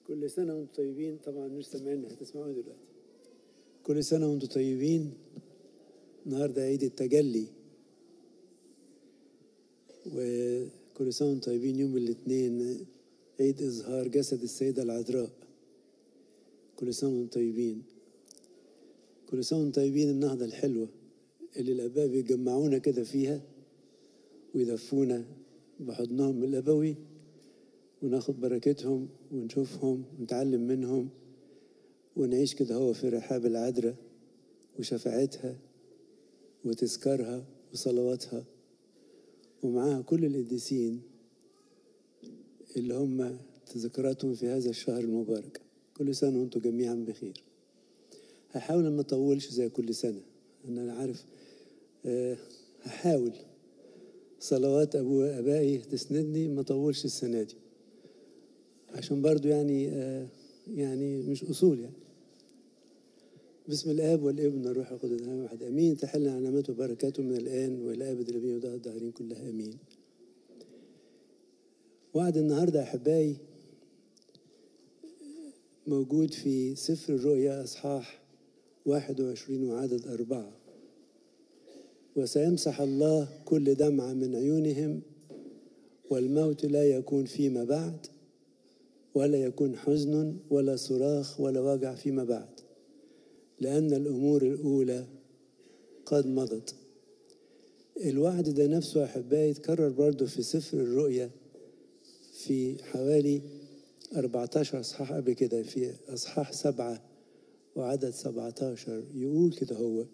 كل سنة وانتم طيبين طبعا مش سامعين هتسمعوا دلوقتي كل سنة وانتم طيبين النهاردة عيد التجلي وكل سنة وانتم طيبين يوم الاثنين عيد إظهار جسد السيدة العذراء كل سنة وانتم طيبين كل سنة وانتم طيبين النهضة الحلوة اللي الآباء بيجمعونا كده فيها ويدفونا بحضنهم الأبوي وناخد بركتهم ونشوفهم ونتعلم منهم ونعيش كده هو في رحاب العذراء وشفاعتها وتذكارها وصلواتها ومعاها كل القديسين اللي هم تذكراتهم في هذا الشهر المبارك كل سنة وانتم جميعا بخير هحاول ما اطولش زي كل سنة انا عارف أه هحاول صلوات ابو ابائي تسندني ما اطولش السنة دي عشان برضو يعني أه يعني مش اصول يعني بسم الاب والابن والروح القدس واحد امين تحل نعمته وبركاته من الان والى ابد الابدين وده الدهرين كلها امين وعد النهارده يا احبائي موجود في سفر الرؤيا اصحاح 21 وعدد أربعة وسيمسح الله كل دمعة من عيونهم والموت لا يكون فيما بعد ولا يكون حزن ولا صراخ ولا وجع فيما بعد لأن الأمور الأولى قد مضت الوعد ده نفسه أحبائي يتكرر برضه في سفر الرؤيا في حوالي 14 أصحاح قبل كده في أصحاح سبعة وعدد 17 يقول كده هو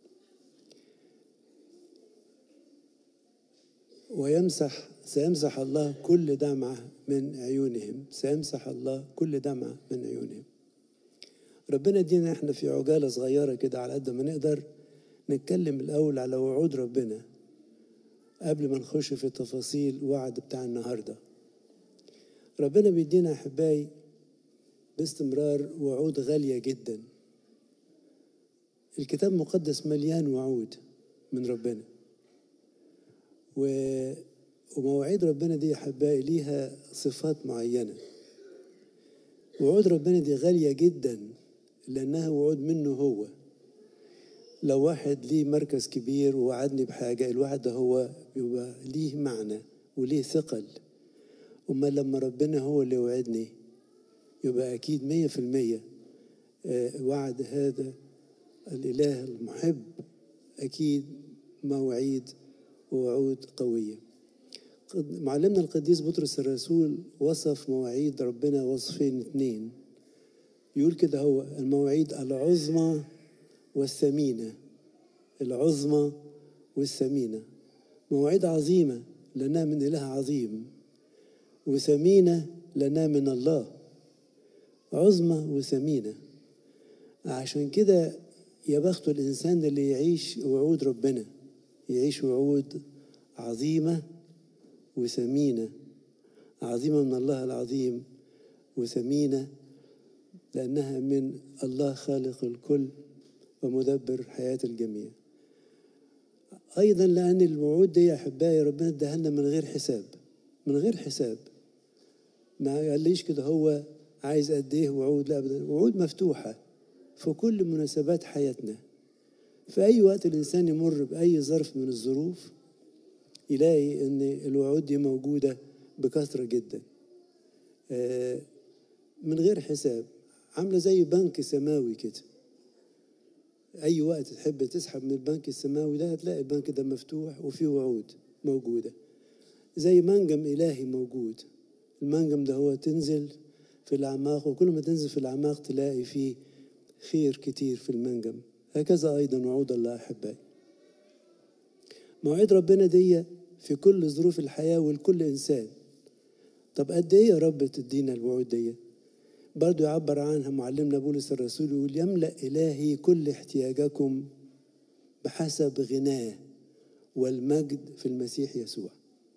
ويمسح سيمسح الله كل دمعة من عيونهم سيمسح الله كل دمعة من عيونهم ربنا يدينا احنا في عجالة صغيرة كده على قد ما نقدر نتكلم الأول على وعود ربنا قبل ما نخش في تفاصيل وعد بتاع النهاردة ربنا بيدينا أحبائي باستمرار وعود غالية جدا الكتاب المقدس مليان وعود من ربنا و... ومواعيد ربنا دي يا أحبائي ليها صفات معينة وعود ربنا دي غالية جدا لأنها وعود منه هو لو واحد ليه مركز كبير ووعدني بحاجة الواحد ده هو بيبقى ليه معنى وليه ثقل أما لما ربنا هو اللي وعدني يبقى أكيد مية في المية وعد هذا الإله المحب أكيد مواعيد ووعود قوية معلمنا القديس بطرس الرسول وصف مواعيد ربنا وصفين اتنين يقول كده هو المواعيد العظمى والثمينة العظمى والثمينة مواعيد عظيمة لأنها من إله عظيم وثمينة لأنها من الله عظمى وثمينة عشان كده يا بخت الإنسان اللي يعيش وعود ربنا يعيش وعود عظيمة وثمينة عظيمة من الله العظيم وثمينة لأنها من الله خالق الكل ومدبر حياة الجميع أيضا لأن الوعود دي يا أحبائي ربنا اداها لنا من غير حساب من غير حساب ما قاليش كده هو عايز قد ايه وعود لا ابدا وعود مفتوحه في كل مناسبات حياتنا في اي وقت الانسان يمر باي ظرف من الظروف يلاقي ان الوعود دي موجوده بكثره جدا من غير حساب عامله زي بنك سماوي كده اي وقت تحب تسحب من البنك السماوي ده هتلاقي البنك ده مفتوح وفيه وعود موجوده زي منجم الهي موجود المنجم ده هو تنزل في الأعماق وكل ما تنزل في الأعماق تلاقي فيه خير كتير في المنجم هكذا أيضا وعود الله أحبائي مواعيد ربنا دي في كل ظروف الحياة ولكل إنسان طب قد إيه يا رب تدينا الوعود دي برضو يعبر عنها معلمنا بولس الرسول يقول يملأ إلهي كل احتياجكم بحسب غناه والمجد في المسيح يسوع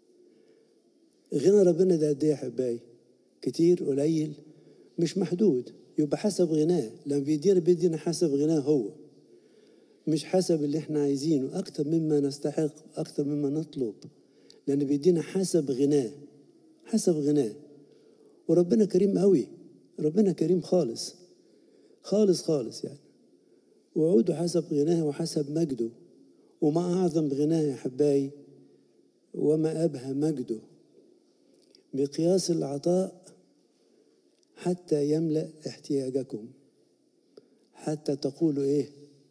غنى ربنا ده قد ايه يا احبائي كتير قليل مش محدود يبقى حسب غناه لما بيدينا بيدينا حسب غناه هو مش حسب اللي احنا عايزينه اكتر مما نستحق اكتر مما نطلب لان بيدينا حسب غناه حسب غناه وربنا كريم قوي ربنا كريم خالص خالص خالص يعني وعوده حسب غناه وحسب مجده وما أعظم غناه يا حباي وما أبهى مجده مقياس العطاء حتى يملأ احتياجكم حتى تقولوا إيه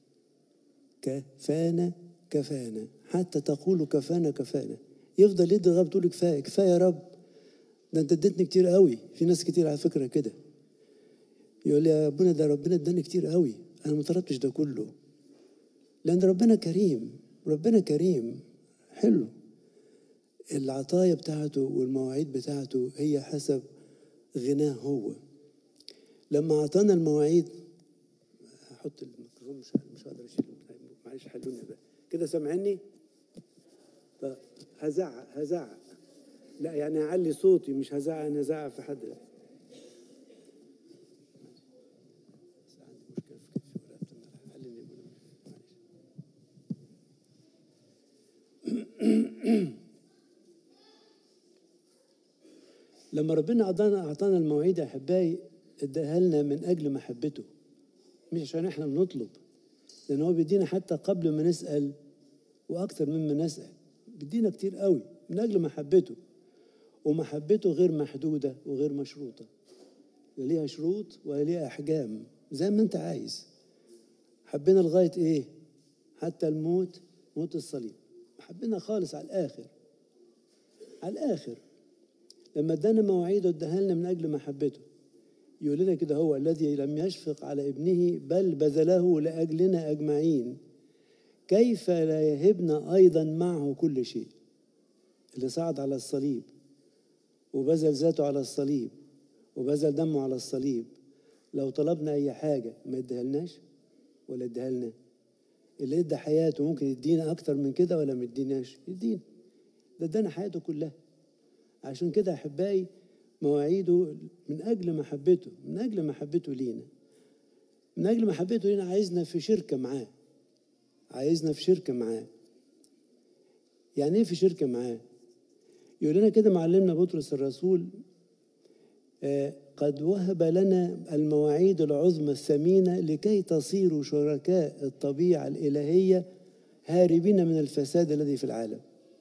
كفانا كفانا حتى تقولوا كفانا كفانا يفضل يدي الغاب تقول كفايه كفايه يا رب ده انت اديتني كتير قوي في ناس كتير على فكره كده يقول لي يا ابونا ده ربنا اداني كتير قوي انا ما طلبتش ده كله لان ربنا كريم ربنا كريم حلو العطايا بتاعته والمواعيد بتاعته هي حسب غناه هو لما اعطانا المواعيد احط الميكروفون مش مش هقدر اشيل معلش حلوني بقى كده سامعني طب هزعق هزعق لا يعني اعلي صوتي مش هزعق انا هزعق في حد لا. بس عندي مشكله في كتفي ورقبتي أنا حلني معلش. لما ربنا اعطانا اعطانا المواعيد يا احبائي اداها لنا من اجل محبته مش عشان احنا بنطلب لان هو بيدينا حتى قبل ما نسال واكثر مما نسال بيدينا كتير قوي من اجل محبته ومحبته غير محدوده وغير مشروطه لا ليها شروط ولا ليها احجام زي ما انت عايز حبينا لغايه ايه حتى الموت موت الصليب حبينا خالص على الاخر على الاخر لما ادانا مواعيد اداها لنا من اجل محبته يقول لنا كده هو الذي لم يشفق على ابنه بل بذله لاجلنا اجمعين كيف لا يهبنا ايضا معه كل شيء اللي صعد على الصليب وبذل ذاته على الصليب وبذل دمه على الصليب لو طلبنا اي حاجه ما ادهلناش ولا اديها لنا اللي ادى حياته ممكن يدينا اكتر من كده ولا ما يديناش يدينا ده ادانا حياته كلها عشان كده احبائي مواعيده من اجل محبته من اجل محبته لينا من اجل محبته لينا عايزنا في شركه معاه عايزنا في شركه معاه يعني ايه في شركه معاه يقول لنا كده معلمنا بطرس الرسول آه قد وهب لنا المواعيد العظمى الثمينه لكي تصيروا شركاء الطبيعه الالهيه هاربين من الفساد الذي في العالم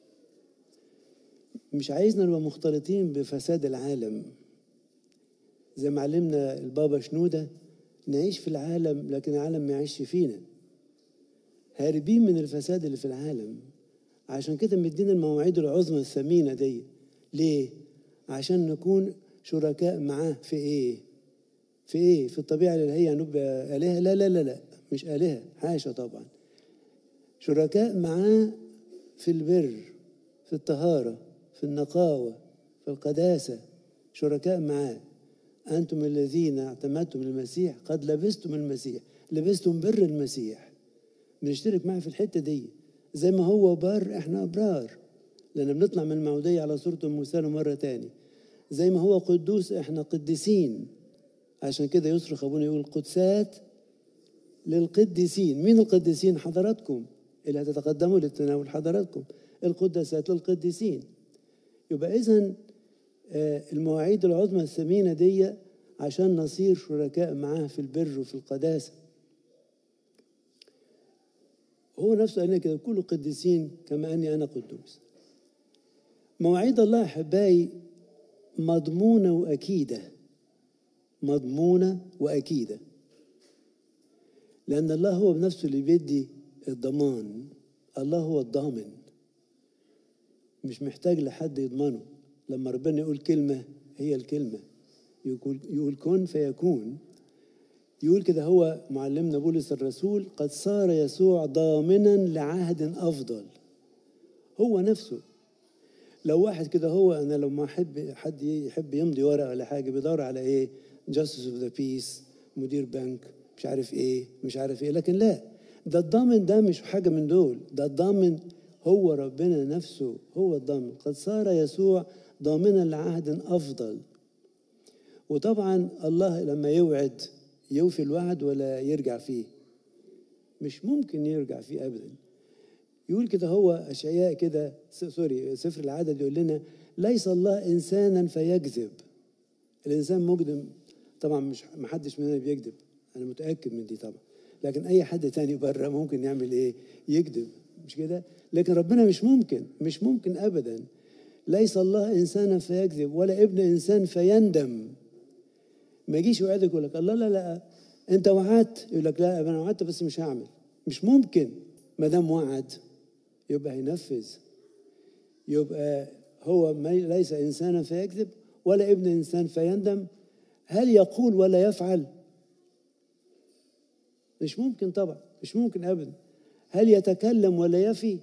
مش عايزنا نبقى مختلطين بفساد العالم زي ما علمنا البابا شنودة نعيش في العالم لكن العالم ما يعيش فينا هاربين من الفساد اللي في العالم عشان كده مدينا المواعيد العظمى الثمينة دي ليه؟ عشان نكون شركاء معاه في ايه؟ في ايه؟ في الطبيعة الإلهية نبقى آلهة؟ لا لا لا لا مش آلهة حاشا طبعا شركاء معاه في البر في الطهارة في النقاوة في القداسة شركاء معاه أنتم الذين اعتمدتم المسيح قد لبستم المسيح لبستم بر المسيح بنشترك معاه في الحتة دي زي ما هو بار احنا أبرار لأن بنطلع من المعودية على صورة موسى مرة تاني زي ما هو قدوس احنا قديسين عشان كده يصرخ أبونا يقول قدسات للقديسين مين القديسين حضراتكم اللي هتتقدموا للتناول حضراتكم القداسات للقديسين يبقى إذا المواعيد العظمى الثمينة دي عشان نصير شركاء معاه في البر وفي القداسة هو نفسه قال كده كل قديسين كما أني أنا قدوس مواعيد الله أحبائي مضمونة وأكيدة مضمونة وأكيدة لأن الله هو بنفسه اللي بيدي الضمان الله هو الضامن مش محتاج لحد يضمنه لما ربنا يقول كلمة هي الكلمة يقول, يقول كن فيكون يقول كده هو معلمنا بولس الرسول قد صار يسوع ضامنا لعهد أفضل هو نفسه لو واحد كده هو أنا لو ما أحب حد يحب يمضي ورقة ولا حاجة بيدور على إيه جاستس اوف ذا بيس مدير بنك مش عارف إيه مش عارف إيه لكن لا ده الضامن ده مش حاجة من دول ده الضامن هو ربنا نفسه هو الضامن قد صار يسوع ضامنا لعهد أفضل وطبعا الله لما يوعد يوفي الوعد ولا يرجع فيه مش ممكن يرجع فيه أبدا يقول كده هو أشعياء كده سوري سفر العدد يقول لنا ليس الله إنسانا فيكذب الإنسان مجرم طبعا مش ما حدش مننا بيكذب انا متاكد من دي طبعا لكن اي حد تاني بره ممكن يعمل ايه يكذب مش كده لكن ربنا مش ممكن مش ممكن ابدا ليس الله انسانا فيكذب ولا ابن انسان فيندم ما يجيش يوعدك يقول لك الله لا لا انت وعدت يقول لك لا انا وعدت بس مش هعمل مش ممكن ما دام وعد يبقى هينفذ يبقى هو ليس انسانا فيكذب ولا ابن انسان فيندم هل يقول ولا يفعل مش ممكن طبعا مش ممكن ابدا هل يتكلم ولا يفي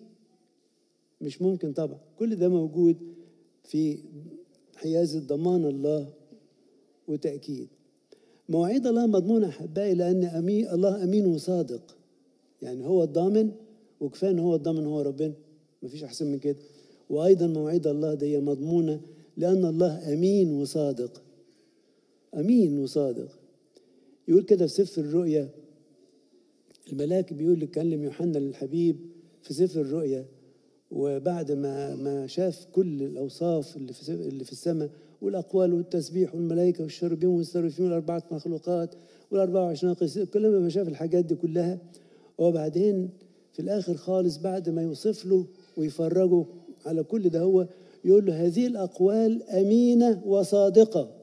مش ممكن طبعا كل ده موجود في حيازة ضمان الله وتأكيد مواعيد الله مضمونة أحبائي لأن أمين الله أمين وصادق يعني هو الضامن وكفاية إن هو الضامن هو ربنا مفيش أحسن من كده وأيضا مواعيد الله دي مضمونة لأن الله أمين وصادق أمين وصادق يقول كده في سفر الرؤيا الملاك بيقول كلم يوحنا الحبيب في سفر الرؤيا وبعد ما ما شاف كل الاوصاف اللي في اللي في السماء والاقوال والتسبيح والملائكه والشربين والسرافين والاربعه مخلوقات والاربعه وعشرين قسيس كل ما شاف الحاجات دي كلها وبعدين في الاخر خالص بعد ما يوصف له ويفرجه على كل ده هو يقول له هذه الاقوال امينه وصادقه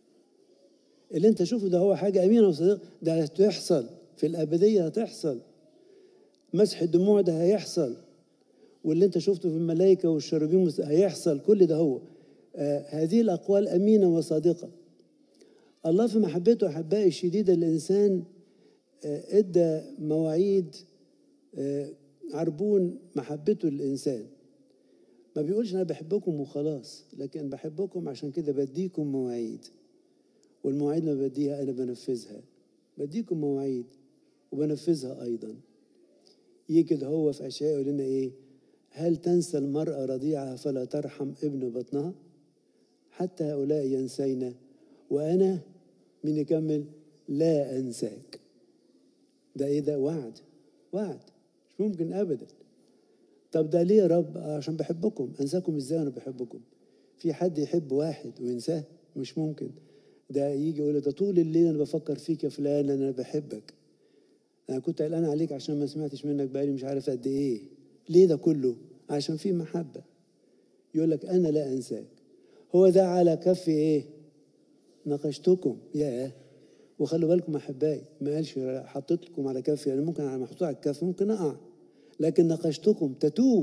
اللي انت شوفه ده هو حاجه امينه وصادقه ده هتحصل في الابديه هتحصل مسح الدموع ده هيحصل واللي انت شفته في الملائكه والشرابين هيحصل كل ده هو آه هذه الاقوال امينه وصادقه الله في محبته احبائي الشديده للانسان آه ادى مواعيد آه عربون محبته للانسان ما بيقولش انا بحبكم وخلاص لكن بحبكم عشان كده بديكم مواعيد والمواعيد لما بديها انا بنفذها بديكم مواعيد وبنفذها ايضا يجي كده هو في اشياء يقول لنا ايه هل تنسى المرأة رضيعها فلا ترحم ابن بطنها حتى هؤلاء ينسينا وأنا من يكمل لا أنساك ده إيه ده وعد وعد مش ممكن أبدا طب ده ليه يا رب عشان بحبكم أنساكم إزاي أنا بحبكم في حد يحب واحد وينساه مش ممكن ده يجي يقول ده طول الليل أنا بفكر فيك يا فلان أنا بحبك أنا كنت قلقان عليك عشان ما سمعتش منك بقالي مش عارف قد إيه ليه ده كله عشان في محبة يقول لك أنا لا أنساك هو ده على كف إيه ناقشتكم يا وخلوا بالكم أحبائي ما قالش حطيت لكم على كفي يعني ممكن على محطوط على الكف ممكن أقع لكن ناقشتكم تتو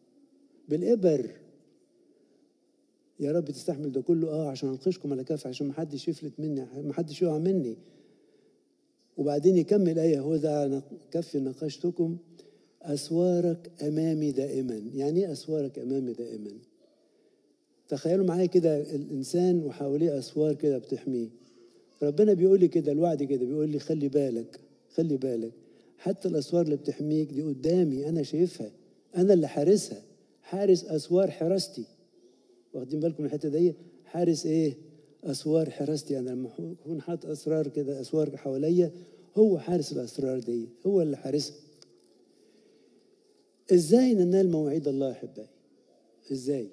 بالإبر يا رب تستحمل ده كله اه عشان انقشكم على كف عشان ما حدش يفلت مني ما حدش يقع مني وبعدين يكمل آية هو ده كفي ناقشتكم أسوارك أمامي دائما يعني إيه أسوارك أمامي دائما تخيلوا معايا كده الإنسان وحواليه أسوار كده بتحميه ربنا بيقول لي كده الوعد كده بيقول لي خلي بالك خلي بالك حتى الأسوار اللي بتحميك دي قدامي أنا شايفها أنا اللي حارسها حارس أسوار حراستي واخدين بالكم من الحتة دي حارس إيه أسوار حراستي أنا لما أكون حاطط أسرار كده أسوار حواليا هو حارس الأسرار دي هو اللي حارسها ازاي ننال مواعيد الله احبائي ازاي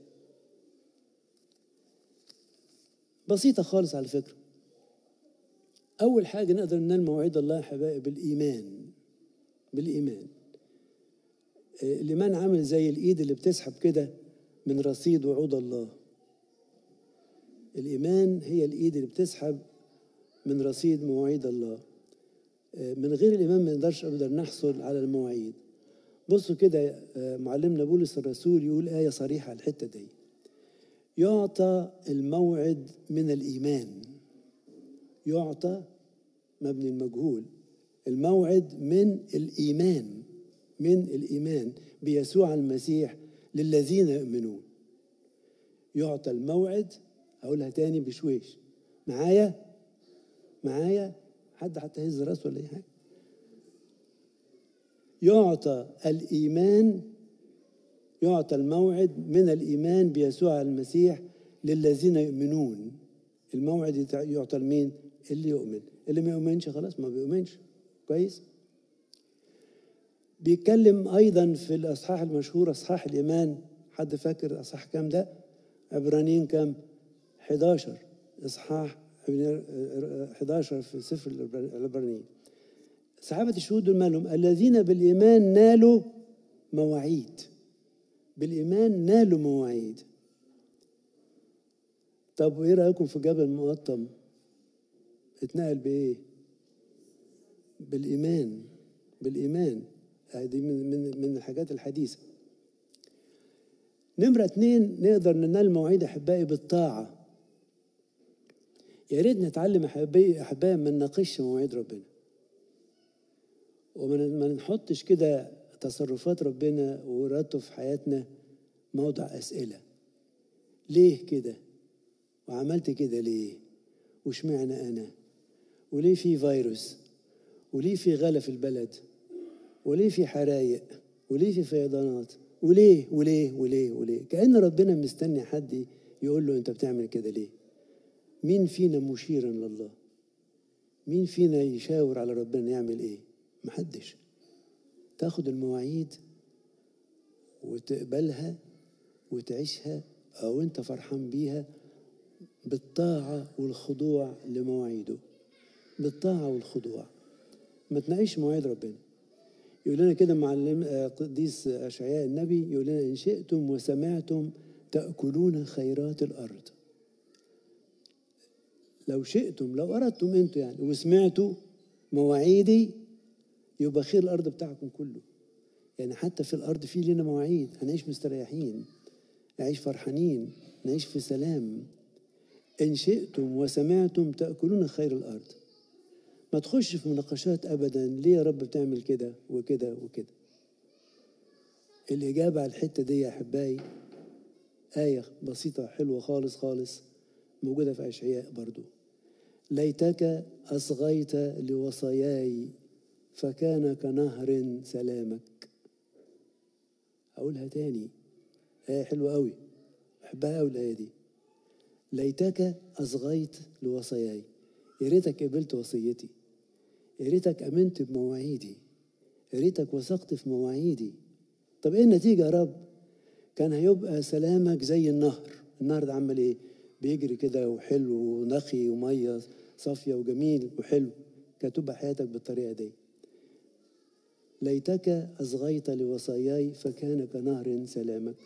بسيطه خالص على فكره اول حاجه نقدر ننال مواعيد الله احبائي بالايمان بالايمان الايمان عامل زي الايد اللي بتسحب كده من رصيد وعود الله الايمان هي الايد اللي بتسحب من رصيد مواعيد الله من غير الايمان ما نقدرش ابدا نحصل على المواعيد بصوا كده معلمنا بولس الرسول يقول آية صريحة على الحتة دي يعطى الموعد من الإيمان يعطى مبني المجهول الموعد من الإيمان من الإيمان بيسوع المسيح للذين يؤمنون يعطى الموعد أقولها تاني بشويش معايا معايا حد حتى هز راسه ولا أي حاجة يعطى الإيمان يعطى الموعد من الإيمان بيسوع المسيح للذين يؤمنون الموعد يعطى لمين؟ اللي يؤمن اللي ما يؤمنش خلاص ما بيؤمنش كويس بيتكلم أيضا في الأصحاح المشهور أصحاح الإيمان حد فاكر أصحاح كام ده؟ عبرانيين كام؟ 11 إصحاح 11 في سفر العبرانيين صحابة الشهود دول مالهم الذين بالإيمان نالوا مواعيد بالإيمان نالوا مواعيد طب وإيه رأيكم في جبل مقطم اتنقل بإيه بالإيمان بالإيمان هذه من من من الحاجات الحديثة نمرة اتنين نقدر ننال مواعيد أحبائي بالطاعة يا ريت نتعلم أحبائي أحبائي ما نناقشش مواعيد ربنا وما نحطش كده تصرفات ربنا وإرادته في حياتنا موضع أسئلة ليه كده وعملت كده ليه واشمعنى أنا وليه في فيروس وليه في غلا في البلد وليه في حرايق وليه في فيضانات وليه وليه وليه وليه كأن ربنا مستني حد يقول له أنت بتعمل كده ليه مين فينا مشيرا لله مين فينا يشاور على ربنا يعمل ايه محدش تاخد المواعيد وتقبلها وتعيشها او انت فرحان بيها بالطاعة والخضوع لمواعيده بالطاعة والخضوع ما تناقيش مواعيد ربنا يقول لنا كده معلم قديس أشعياء النبي يقول لنا إن شئتم وسمعتم تأكلون خيرات الأرض لو شئتم لو أردتم أنتوا يعني وسمعتوا مواعيدي يبقى خير الأرض بتاعكم كله يعني حتى في الأرض في لنا مواعيد هنعيش مستريحين نعيش فرحانين نعيش في سلام إن شئتم وسمعتم تأكلون خير الأرض ما تخش في مناقشات أبدا ليه يا رب بتعمل كده وكده وكده الإجابة على الحتة دي يا أحبائي آية بسيطة حلوة خالص خالص موجودة في أشعياء برضو ليتك أصغيت لوصاياي فكان كنهر سلامك أقولها تاني آية حلوة أوي أحبها أوي الآية دي ليتك أصغيت لوصاياي يا ريتك قبلت وصيتي يا ريتك امنت بمواعيدي يا ريتك وثقت في مواعيدي طب ايه النتيجه يا رب كان هيبقى سلامك زي النهر النهر ده عمل ايه بيجري كده وحلو ونقي وميه صافيه وجميل وحلو كانت تبقى حياتك بالطريقه دي ليتك اصغيت لوصاياي فكان كنهر سلامك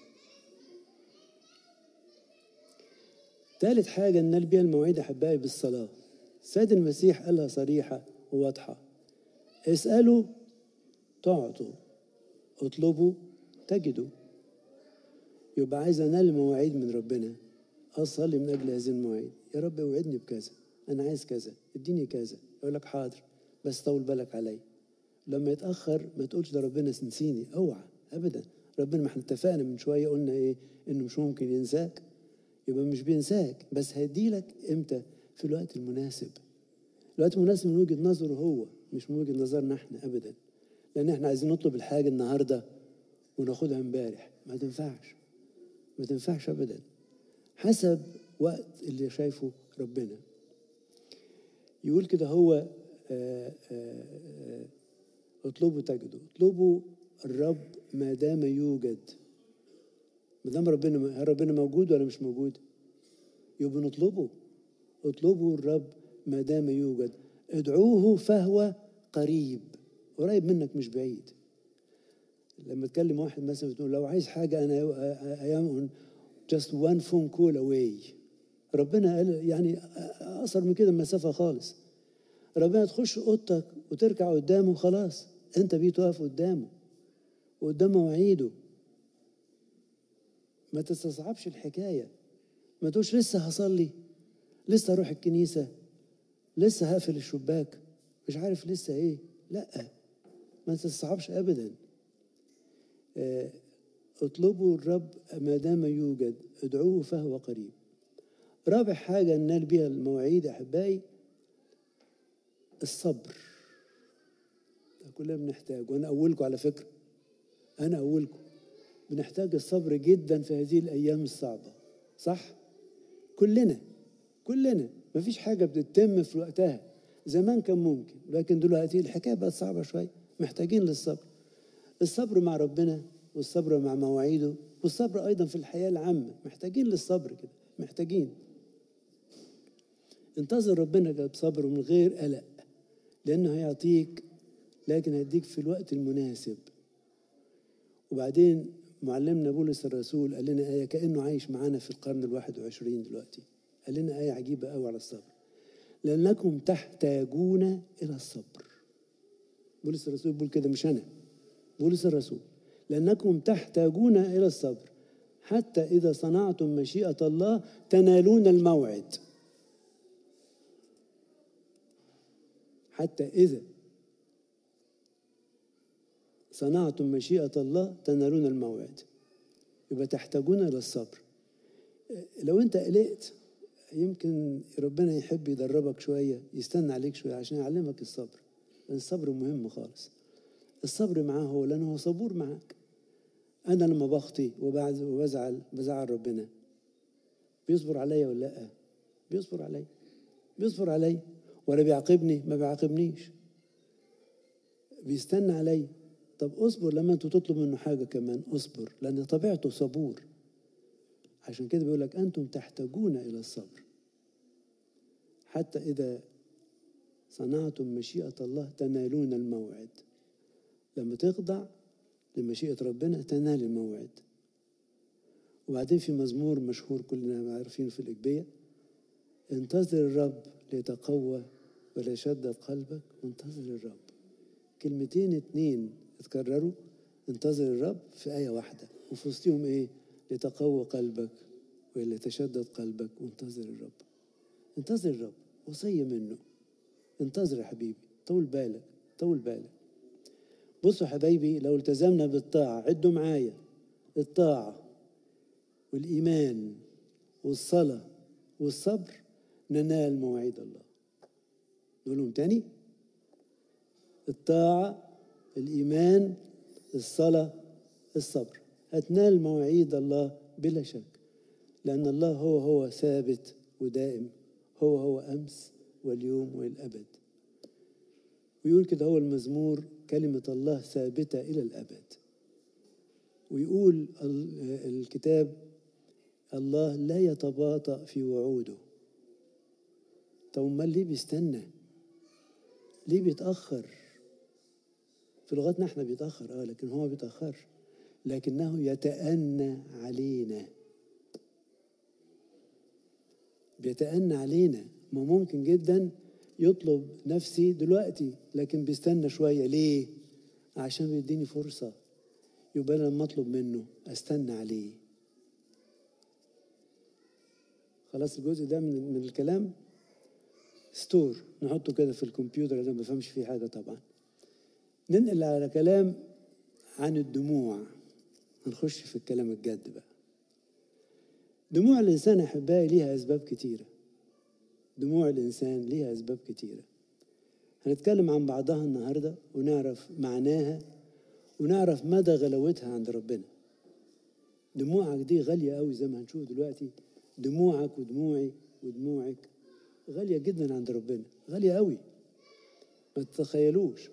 ثالث حاجة ننال بيها المواعيد أحبائي بالصلاة سيد المسيح قالها صريحة وواضحة اسألوا تعطوا اطلبوا تجدوا يبقى عايز انال مواعيد من ربنا اصلي من اجل هذه المواعيد يا رب اوعدني بكذا انا عايز كذا اديني كذا يقول لك حاضر بس طول بالك عليا لما يتاخر ما تقولش ده ربنا نسيني اوعى ابدا ربنا ما احنا اتفقنا من شويه قلنا ايه انه مش ممكن ينساك يبقى مش بينساك بس هيديلك امتى في الوقت المناسب الوقت المناسب من وجهه نظره هو مش من وجهه نظرنا احنا ابدا لان احنا عايزين نطلب الحاجه النهارده وناخدها امبارح ما تنفعش ما تنفعش ابدا حسب وقت اللي شايفه ربنا يقول كده هو آآ آآ اطلبوا تجدوا اطلبوا الرب ما دام يوجد ما دام ربنا ربنا موجود ولا مش موجود يبقى نطلبه اطلبوا الرب ما دام يوجد ادعوه فهو قريب قريب منك مش بعيد لما تكلم واحد مثلا بتقول لو عايز حاجة أنا I am on just one phone call away ربنا قال يعني أقصر من كده المسافة خالص ربنا تخش أوضتك وتركع قدامه خلاص أنت بقيت واقف قدامه وقدام مواعيده ما تستصعبش الحكاية ما تقولش لسه هصلي لسه هروح الكنيسة لسه هقفل الشباك مش عارف لسه ايه لا ما تستصعبش ابدا اطلبوا الرب ما دام يوجد ادعوه فهو قريب رابع حاجة ننال بها المواعيد أحبائي الصبر ده كلنا بنحتاج وأنا أولكم على فكرة أنا أولكم بنحتاج الصبر جدا في هذه الأيام الصعبة صح؟ كلنا كلنا مفيش حاجة بتتم في وقتها زمان كان ممكن لكن دلوقتي الحكاية بقت صعبة شوية محتاجين للصبر الصبر مع ربنا والصبر مع مواعيده والصبر أيضا في الحياة العامة محتاجين للصبر كده محتاجين انتظر ربنا بصبر ومن غير قلق لأنه هيعطيك لكن هيديك في الوقت المناسب وبعدين معلمنا بولس الرسول قال لنا آية كأنه عايش معانا في القرن الواحد وعشرين دلوقتي قال لنا آية عجيبة قوي على الصبر لأنكم تحتاجون إلى الصبر بولس الرسول بيقول كده مش أنا بولس الرسول لأنكم تحتاجون إلى الصبر حتى إذا صنعتم مشيئة الله تنالون الموعد حتى إذا صنعتم مشيئة الله تنالون الموعد يبقى تحتاجون إلى الصبر لو أنت قلقت يمكن ربنا يحب يدربك شوية يستنى عليك شوية عشان يعلمك الصبر لأن الصبر مهم خالص الصبر معاه هو لأنه هو صبور معاك أنا لما بخطي وبزعل بزعل ربنا بيصبر عليا ولا لأ؟ بيصبر عليا بيصبر عليا ولا بيعاقبني ما بيعاقبنيش بيستنى عليا طب اصبر لما انت تطلب منه حاجه كمان اصبر لان طبيعته صبور عشان كده بيقول لك انتم تحتاجون الى الصبر حتى اذا صنعتم مشيئه الله تنالون الموعد لما تخضع لمشيئه ربنا تنال الموعد وبعدين في مزمور مشهور كلنا عارفينه في الإجبية انتظر الرب ليتقوى ولا يشدد قلبك وانتظر الرب كلمتين اتنين اتكرروا انتظر الرب في آية واحدة وفي وسطهم ايه لتقوى قلبك وليتشدد قلبك وانتظر الرب انتظر الرب وصية منه انتظر يا حبيبي طول بالك طول بالك بصوا حبايبي لو التزمنا بالطاعة عدوا معايا الطاعة والإيمان والصلاة والصبر ننال مواعيد الله نقولهم تاني الطاعة الإيمان الصلاة الصبر هتنال مواعيد الله بلا شك لأن الله هو هو ثابت ودائم هو هو أمس واليوم والأبد ويقول كده هو المزمور كلمة الله ثابتة إلى الأبد ويقول الكتاب الله لا يتباطأ في وعوده طب امال ليه بيستنى ليه بيتأخر في لغتنا احنا بيتأخر اه لكن هو ما بيتأخرش لكنه يتأنى علينا بيتأنى علينا ما ممكن جدا يطلب نفسي دلوقتي لكن بيستنى شوية ليه عشان بيديني فرصة يبقى لما اطلب منه استنى عليه خلاص الجزء ده من من الكلام ستور نحطه كده في الكمبيوتر اللي ما بفهمش فيه حاجه طبعا ننقل على كلام عن الدموع هنخش في الكلام الجد بقى دموع الانسان احبائي ليها اسباب كتيره دموع الانسان ليها اسباب كتيره هنتكلم عن بعضها النهارده ونعرف معناها ونعرف مدى غلاوتها عند ربنا دموعك دي غاليه قوي زي ما هنشوف دلوقتي دموعك ودموعي ودموعك غالية جدا عند ربنا غالية قوي ما تتخيلوش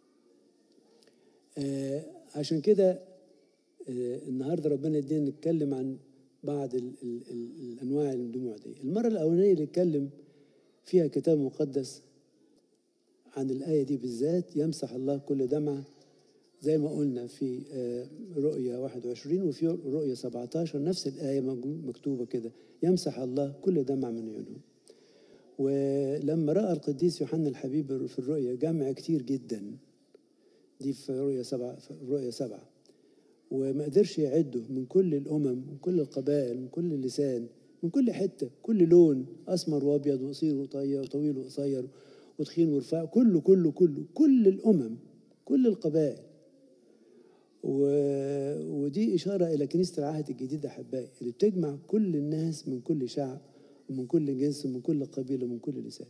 آه عشان كده آه النهاردة ربنا يدينا نتكلم عن بعض ال ال ال الأنواع الدموع دي المرة الأولانية اللي اتكلم فيها كتاب مقدس عن الآية دي بالذات يمسح الله كل دمعة زي ما قلنا في رؤية 21 وفي رؤية 17 نفس الآية مكتوبة كده يمسح الله كل دمع من عيونهم ولما رأى القديس يوحنا الحبيب في الرؤية جمع كتير جدا دي في رؤية سبعة في رؤية سبعة وما قدرش يعده من كل الأمم من كل القبائل من كل اللسان من كل حتة كل لون أسمر وأبيض وقصير وطويل وطويل وقصير وتخين ورفاع كله كله كله كل الأمم كل القبائل و... ودي إشارة إلى كنيسة العهد الجديد أحبائي اللي بتجمع كل الناس من كل شعب ومن كل جنس ومن كل قبيلة ومن كل لسان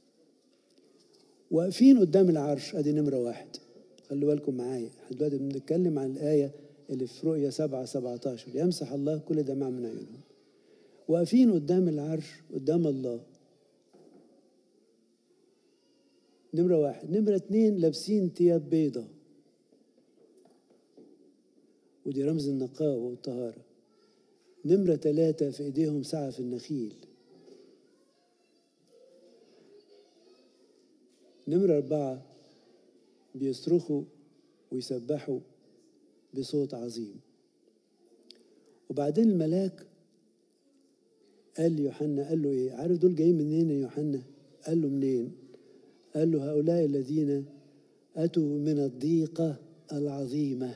واقفين قدام العرش أدي نمرة واحد خلوا بالكم معايا احنا دلوقتي بنتكلم عن الآية اللي في رؤية سبعة سبعة عشر يمسح الله كل دمع من عيونهم واقفين قدام العرش قدام الله نمرة واحد نمرة اتنين لابسين ثياب بيضة ودي رمز النقاوة والطهارة نمرة ثلاثة في إيديهم سعف النخيل نمرة أربعة بيصرخوا ويسبحوا بصوت عظيم وبعدين الملاك قال ليوحنا قال له ايه عارف دول جايين منين يا يوحنا قال له منين قال له هؤلاء الذين اتوا من الضيقه العظيمه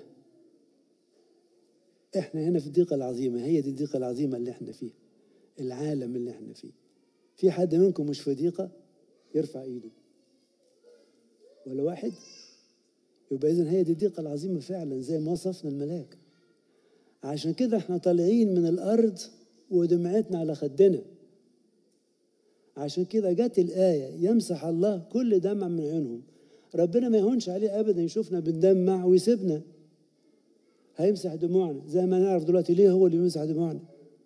احنا هنا في الضيقه العظيمه هي دي الضيقه العظيمه اللي احنا فيها العالم اللي احنا فيه في حد منكم مش في ضيقه يرفع ايده ولا واحد يبقى اذا هي دي الضيقه العظيمه فعلا زي ما وصفنا الملاك عشان كده احنا طالعين من الارض ودمعتنا على خدنا عشان كده جت الآية يمسح الله كل دمع من عيونهم ربنا ما يهونش عليه أبدا يشوفنا بندمع ويسيبنا هيمسح دموعنا زي ما نعرف دلوقتي ليه هو اللي بيمسح دموعنا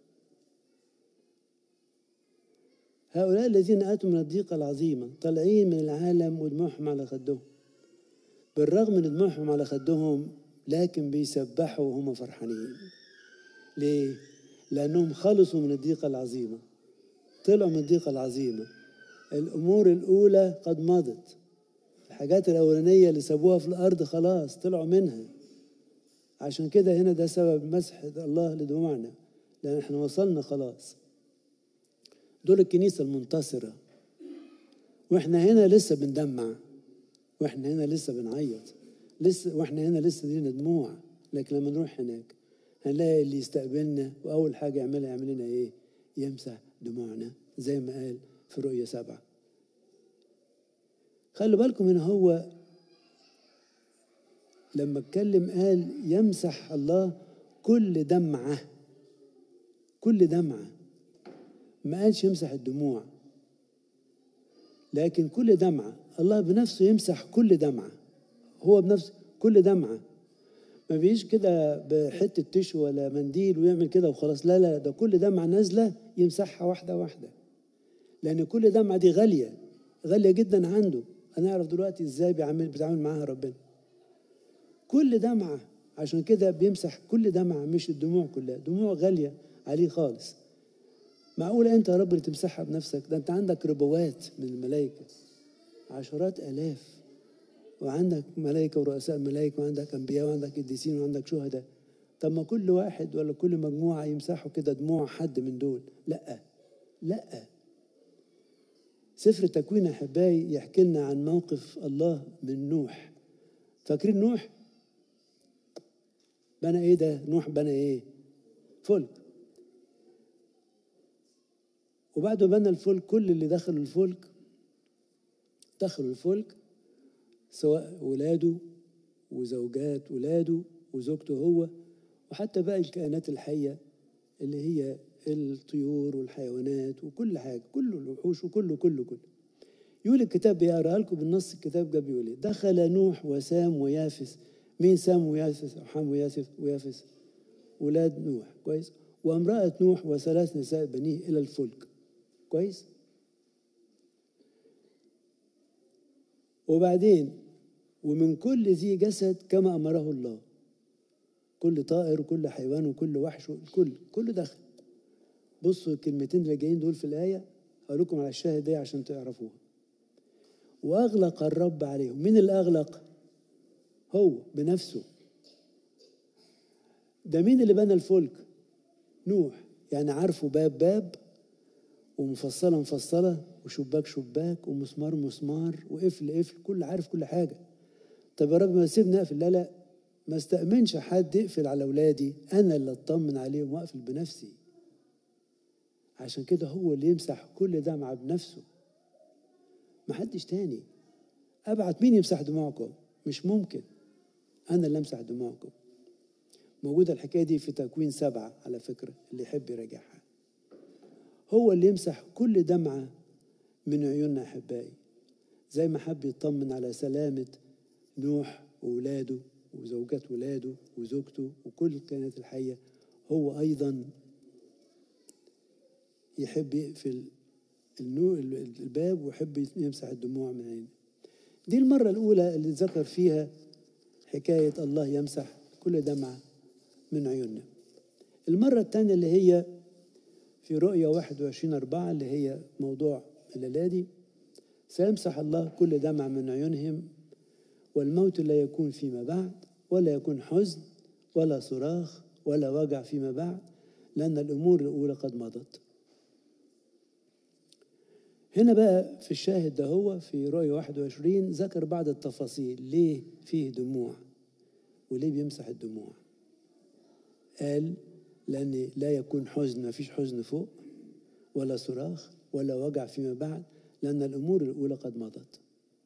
هؤلاء الذين أتوا من الضيقة العظيمة طالعين من العالم ودموعهم على خدهم بالرغم من دموعهم على خدهم لكن بيسبحوا وهم فرحانين ليه؟ لأنهم خلصوا من الضيقة العظيمة طلعوا من الضيقة العظيمة الأمور الأولى قد مضت الحاجات الأولانية اللي سابوها في الأرض خلاص طلعوا منها عشان كده هنا ده سبب مسح الله لدموعنا لأن احنا وصلنا خلاص دول الكنيسة المنتصرة واحنا هنا لسه بندمع واحنا هنا لسه بنعيط لسه واحنا هنا لسه لينا دموع لكن لما نروح هناك هنلاقي اللي يستقبلنا واول حاجه يعملها يعمل لنا ايه؟ يمسح دموعنا زي ما قال في رؤية سبعة خلوا بالكم هنا هو لما اتكلم قال يمسح الله كل دمعة كل دمعة ما قالش يمسح الدموع لكن كل دمعة الله بنفسه يمسح كل دمعة هو بنفسه كل دمعة ما بيجيش كده بحتة تشو ولا منديل ويعمل كده وخلاص لا لا ده كل دمعة نازلة يمسحها واحدة واحدة لأن كل دمعة دي غالية غالية جدا عنده هنعرف دلوقتي ازاي بيعمل بيتعامل معاها ربنا كل دمعة عشان كده بيمسح كل دمعة مش الدموع كلها دموع غالية عليه خالص معقولة أنت يا رب اللي تمسحها بنفسك ده أنت عندك ربوات من الملائكة عشرات آلاف وعندك ملائكة ورؤساء ملائكة وعندك أنبياء وعندك قديسين وعندك شهداء طب ما كل واحد ولا كل مجموعة يمسحوا كده دموع حد من دول لا لا سفر التكوين يا أحبائي يحكي لنا عن موقف الله من نوح فاكرين نوح بنى ايه ده نوح بنى ايه فلك وبعد ما بنى الفلك كل اللي دخلوا الفلك دخلوا الفلك سواء ولاده وزوجات ولاده وزوجته هو وحتى باقي الكائنات الحية اللي هي الطيور والحيوانات وكل حاجة كله الوحوش وكله كله كله يقول الكتاب بيقرأ لكم بالنص الكتاب جاب يقول إيه دخل نوح وسام ويافس مين سام ويافس وحام وياسف ويافس ولاد نوح كويس وامرأة نوح وثلاث نساء بنيه إلى الفلك كويس وبعدين ومن كل ذي جسد كما أمره الله كل طائر وكل حيوان وكل وحش الكل كله دخل بصوا الكلمتين اللي جايين دول في الآية هقول لكم على الشاهد دي عشان تعرفوها وأغلق الرب عليهم مين اللي أغلق؟ هو بنفسه ده مين اللي بنى الفلك؟ نوح يعني عارفه باب باب ومفصلة مفصلة وشباك شباك ومسمار مسمار وقفل قفل كل عارف كل حاجة طب يا رب ما سيبني اقفل لا لا ما استأمنش حد يقفل على أولادي أنا اللي أطمن عليهم وأقفل بنفسي عشان كده هو اللي يمسح كل دمعة بنفسه ما حدش تاني أبعت مين يمسح دموعكم مش ممكن أنا اللي أمسح دموعكم موجودة الحكاية دي في تكوين سبعة على فكرة اللي يحب يراجعها هو اللي يمسح كل دمعة من عيوننا أحبائي زي ما حب يطمن على سلامة نوح وولاده وزوجات ولاده وزوجته وكل الكائنات الحية هو أيضا يحب يقفل الباب ويحب يمسح الدموع من عينه دي المرة الأولى اللي ذكر فيها حكاية الله يمسح كل دمعة من عيوننا المرة الثانية اللي هي في رؤية 21 أربعة اللي هي موضوع الليلة دي سيمسح الله كل دمع من عيونهم والموت لا يكون فيما بعد ولا يكون حزن ولا صراخ ولا وجع فيما بعد لأن الأمور الأولى قد مضت هنا بقى في الشاهد ده هو في رؤية 21 ذكر بعض التفاصيل ليه فيه دموع وليه بيمسح الدموع قال لأن لا يكون حزن ما فيش حزن فوق ولا صراخ ولا وجع فيما بعد لأن الأمور الأولى قد مضت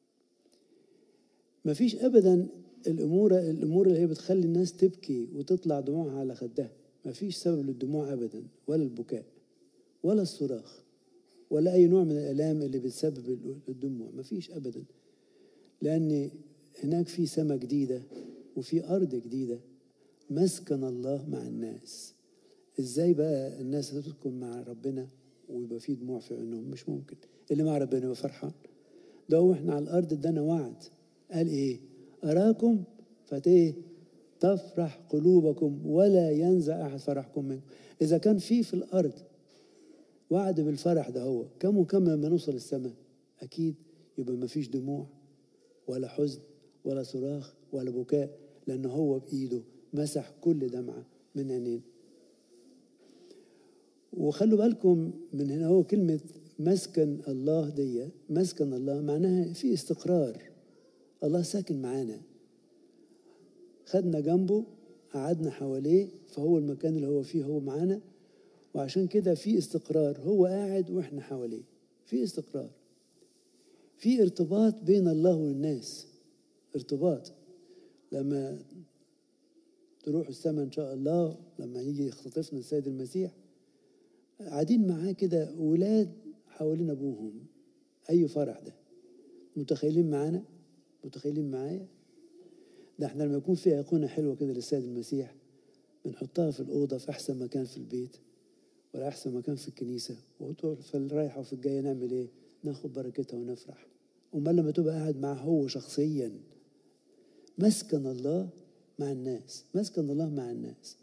ما فيش أبدا الأمور الأمور اللي هي بتخلي الناس تبكي وتطلع دموعها على خدها ما فيش سبب للدموع أبدا ولا البكاء ولا الصراخ ولا أي نوع من الآلام اللي بتسبب الدموع ما فيش أبدا لأن هناك في سماء جديدة وفي أرض جديدة مسكن الله مع الناس ازاي بقى الناس هتسكن مع ربنا ويبقى في دموع في عينهم مش ممكن اللي مع ربنا يبقى فرحان ده هو احنا على الارض ادانا وعد قال ايه اراكم فتيه تفرح قلوبكم ولا ينزع احد فرحكم منكم اذا كان في في الارض وعد بالفرح ده هو كم وكم لما نوصل السماء اكيد يبقى ما فيش دموع ولا حزن ولا صراخ ولا بكاء لان هو بايده مسح كل دمعه من عينين وخلوا بالكم من هنا هو كلمة مسكن الله دي مسكن الله معناها في استقرار الله ساكن معانا خدنا جنبه قعدنا حواليه فهو المكان اللي هو فيه هو معانا وعشان كده في استقرار هو قاعد واحنا حواليه في استقرار في ارتباط بين الله والناس ارتباط لما تروح السماء ان شاء الله لما يجي يختطفنا السيد المسيح قاعدين معاه كده ولاد حوالين ابوهم اي فرح ده متخيلين معانا متخيلين معايا ده احنا لما يكون في ايقونه حلوه كده للسيد المسيح بنحطها في الاوضه في احسن مكان في البيت ولا احسن مكان في الكنيسه في الرايحه وفي الجايه نعمل ايه ناخد بركتها ونفرح امال لما تبقى قاعد معاه هو شخصيا مسكن الله مع الناس مسكن الله مع الناس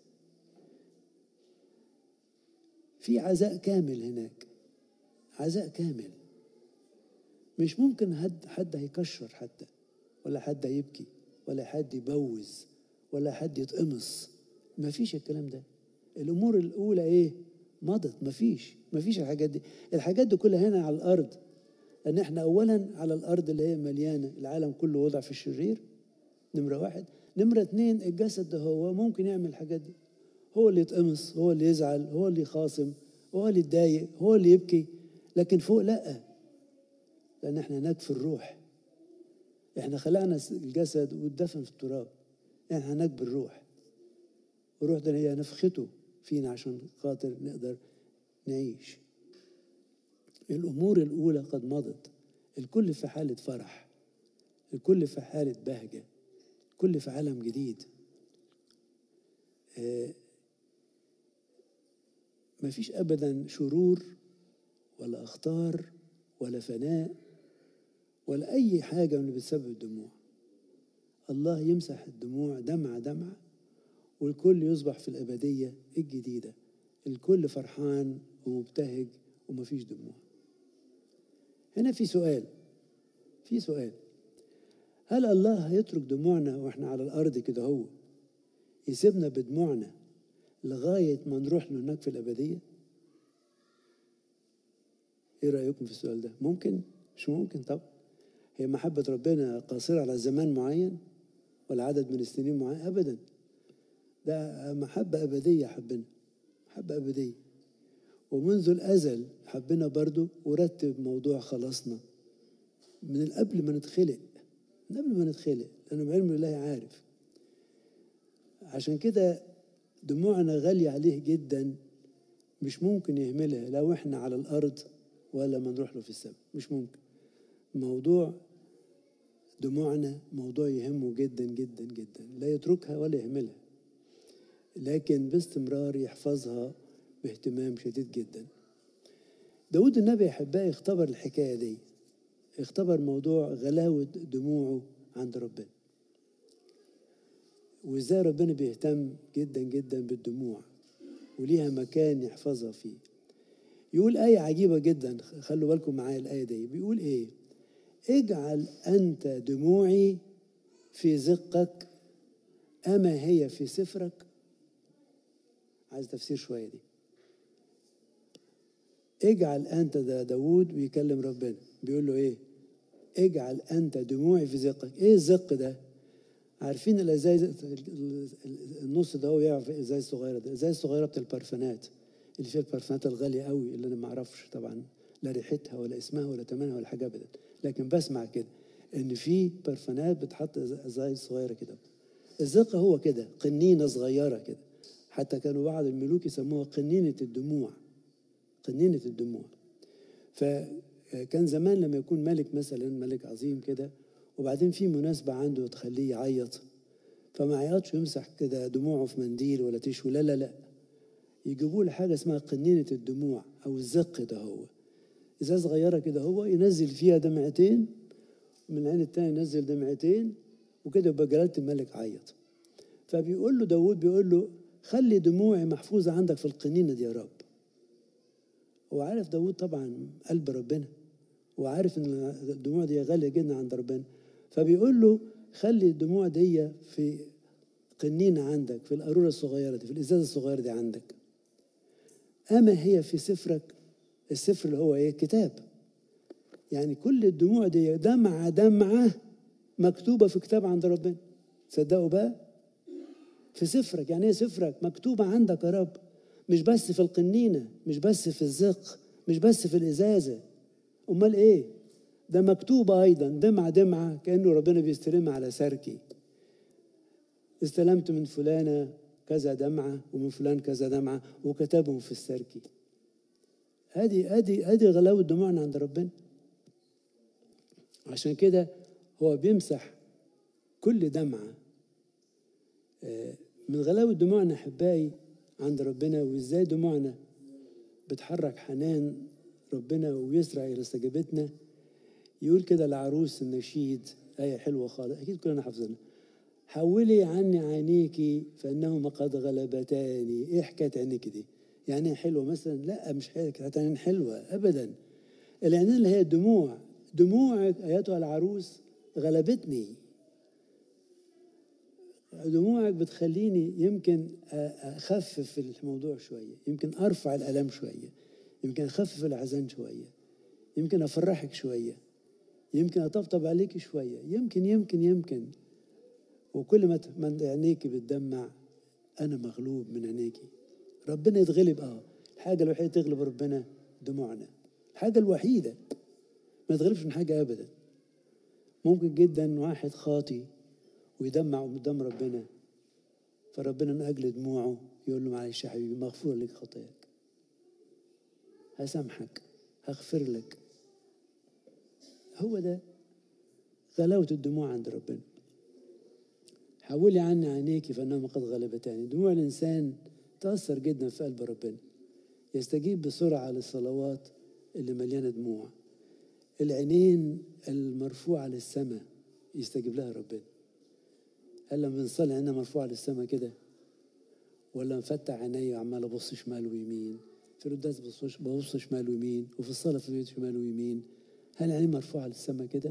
في عزاء كامل هناك عزاء كامل مش ممكن حد حد هيكشر حتى ولا حد هيبكي ولا حد يبوز ولا حد يتقمص ما فيش الكلام ده الامور الاولى ايه مضت ما فيش ما فيش الحاجات دي الحاجات دي كلها هنا على الارض ان احنا اولا على الارض اللي هي مليانه العالم كله وضع في الشرير نمره واحد نمره اتنين الجسد ده هو ممكن يعمل الحاجات دي هو اللي يتقمص هو اللي يزعل هو اللي يخاصم هو اللي يتضايق هو اللي يبكي لكن فوق لا لان احنا هناك في الروح احنا خلعنا الجسد واتدفن في التراب احنا هناك بالروح الروح ده هي نفخته فينا عشان خاطر نقدر نعيش الامور الاولى قد مضت الكل في حاله فرح الكل في حاله بهجه الكل في عالم جديد آه ما فيش ابدا شرور ولا اخطار ولا فناء ولا اي حاجه من اللي بتسبب الدموع الله يمسح الدموع دمعه دمعه والكل يصبح في الابديه الجديده الكل فرحان ومبتهج ومفيش دموع هنا في سؤال في سؤال هل الله هيترك دموعنا واحنا على الارض كده هو يسيبنا بدموعنا لغاية ما نروح له هناك في الأبدية إيه رأيكم في السؤال ده ممكن مش ممكن طب هي محبة ربنا قاصرة على زمان معين ولا عدد من السنين معين أبدا ده محبة أبدية حبنا محبة أبدية ومنذ الأزل حبنا برضو ورتب موضوع خلاصنا من قبل ما نتخلق من قبل ما نتخلق لأنه بعلم الله عارف عشان كده دموعنا غالية عليه جدا مش ممكن يهملها لو احنا على الأرض ولا ما نروح له في السماء مش ممكن موضوع دموعنا موضوع يهمه جدا جدا جدا لا يتركها ولا يهملها لكن باستمرار يحفظها باهتمام شديد جدا داود النبي أحبائي اختبر الحكاية دي اختبر موضوع غلاوة دموعه عند ربنا وازاي ربنا بيهتم جدا جدا بالدموع وليها مكان يحفظها فيه يقول آية عجيبة جدا خلوا بالكم معايا الآية دي بيقول إيه اجعل أنت دموعي في زقك أما هي في سفرك عايز تفسير شوية دي اجعل أنت ده داود بيكلم ربنا بيقول له إيه اجعل أنت دموعي في زقك إيه الزق ده عارفين الازايز النص ده هو يعرف الازايز الصغيره ده الازايز الصغيره بتاع البرفانات اللي فيها البرفانات الغاليه قوي اللي انا ما اعرفش طبعا لا ريحتها ولا اسمها ولا ثمنها ولا حاجه ابدا لكن بسمع كده ان في برفانات بتحط ازايز صغيره كده الزقه هو كده قنينه صغيره كده حتى كانوا بعض الملوك يسموها قنينه الدموع قنينه الدموع فكان زمان لما يكون ملك مثلا ملك عظيم كده وبعدين في مناسبة عنده تخليه يعيط فما عيطش يمسح كده دموعه في منديل ولا تشو لا لا لا يجيبوا له حاجة اسمها قنينة الدموع أو الزق ده هو إذا صغيرة كده هو ينزل فيها دمعتين من العين التاني ينزل دمعتين وكده يبقى جلالة الملك عيط فبيقول له داود بيقول له خلي دموعي محفوظة عندك في القنينة دي يا رب وعارف داود طبعا قلب ربنا وعارف ان الدموع دي غالية جدا عند ربنا فبيقول له خلي الدموع دي في قنينة عندك في القارورة الصغيرة دي في الإزازة الصغيرة دي عندك أما هي في سفرك السفر اللي هو إيه كتاب يعني كل الدموع دي دمعة دمعة مكتوبة في كتاب عند ربنا تصدقوا بقى في سفرك يعني ايه سفرك مكتوبة عندك يا رب مش بس في القنينة مش بس في الزق مش بس في الإزازة أمال إيه ده مكتوبة أيضا دمعة دمعة كأنه ربنا بيستلمها على سركي استلمت من فلانة كذا دمعة ومن فلان كذا دمعة وكتبهم في السركي ادي ادي ادي غلاوة دموعنا عند ربنا عشان كده هو بيمسح كل دمعة من غلاوة دموعنا أحبائي عند ربنا وإزاي دموعنا بتحرك حنان ربنا ويسرع إلى استجابتنا يقول كده العروس النشيد آية حلوة خالص أكيد كلنا حافظينها حولي عني عينيك فإنهما قد غلبتاني إيه حكاية عينيك دي؟ يعني حلوة مثلا؟ لا مش حكاية عين حلوة أبدا العينين اللي هي الدموع دموعك أيتها العروس غلبتني دموعك بتخليني يمكن أخفف الموضوع شوية يمكن أرفع الألم شوية يمكن أخفف الحزن شوية يمكن أفرحك شوية يمكن أطبطب عليك شوية يمكن يمكن يمكن وكل ما ما عينيكي بتدمع أنا مغلوب من عينيكي ربنا يتغلب اه الحاجة الوحيدة تغلب ربنا دموعنا الحاجة الوحيدة ما يتغلبش من حاجة أبدا ممكن جدا واحد خاطي ويدمع قدام ربنا فربنا من أجل دموعه يقول له معلش يا حبيبي مغفور لك خطاياك هسامحك هغفر لك هو ده غلاوة الدموع عند ربنا حولي عني عينيك فإنهما قد غلبتاني دموع الإنسان تأثر جدا في قلب ربنا يستجيب بسرعة للصلوات اللي مليانة دموع العينين المرفوعة للسماء يستجيب لها ربنا هل لما بنصلي عيننا مرفوعة للسماء كده ولا مفتح عيني وعمال ابص شمال ويمين في القداس ببص شمال ويمين وفي الصلاة في البيت شمال ويمين هل عيني مرفوعة للسماء كده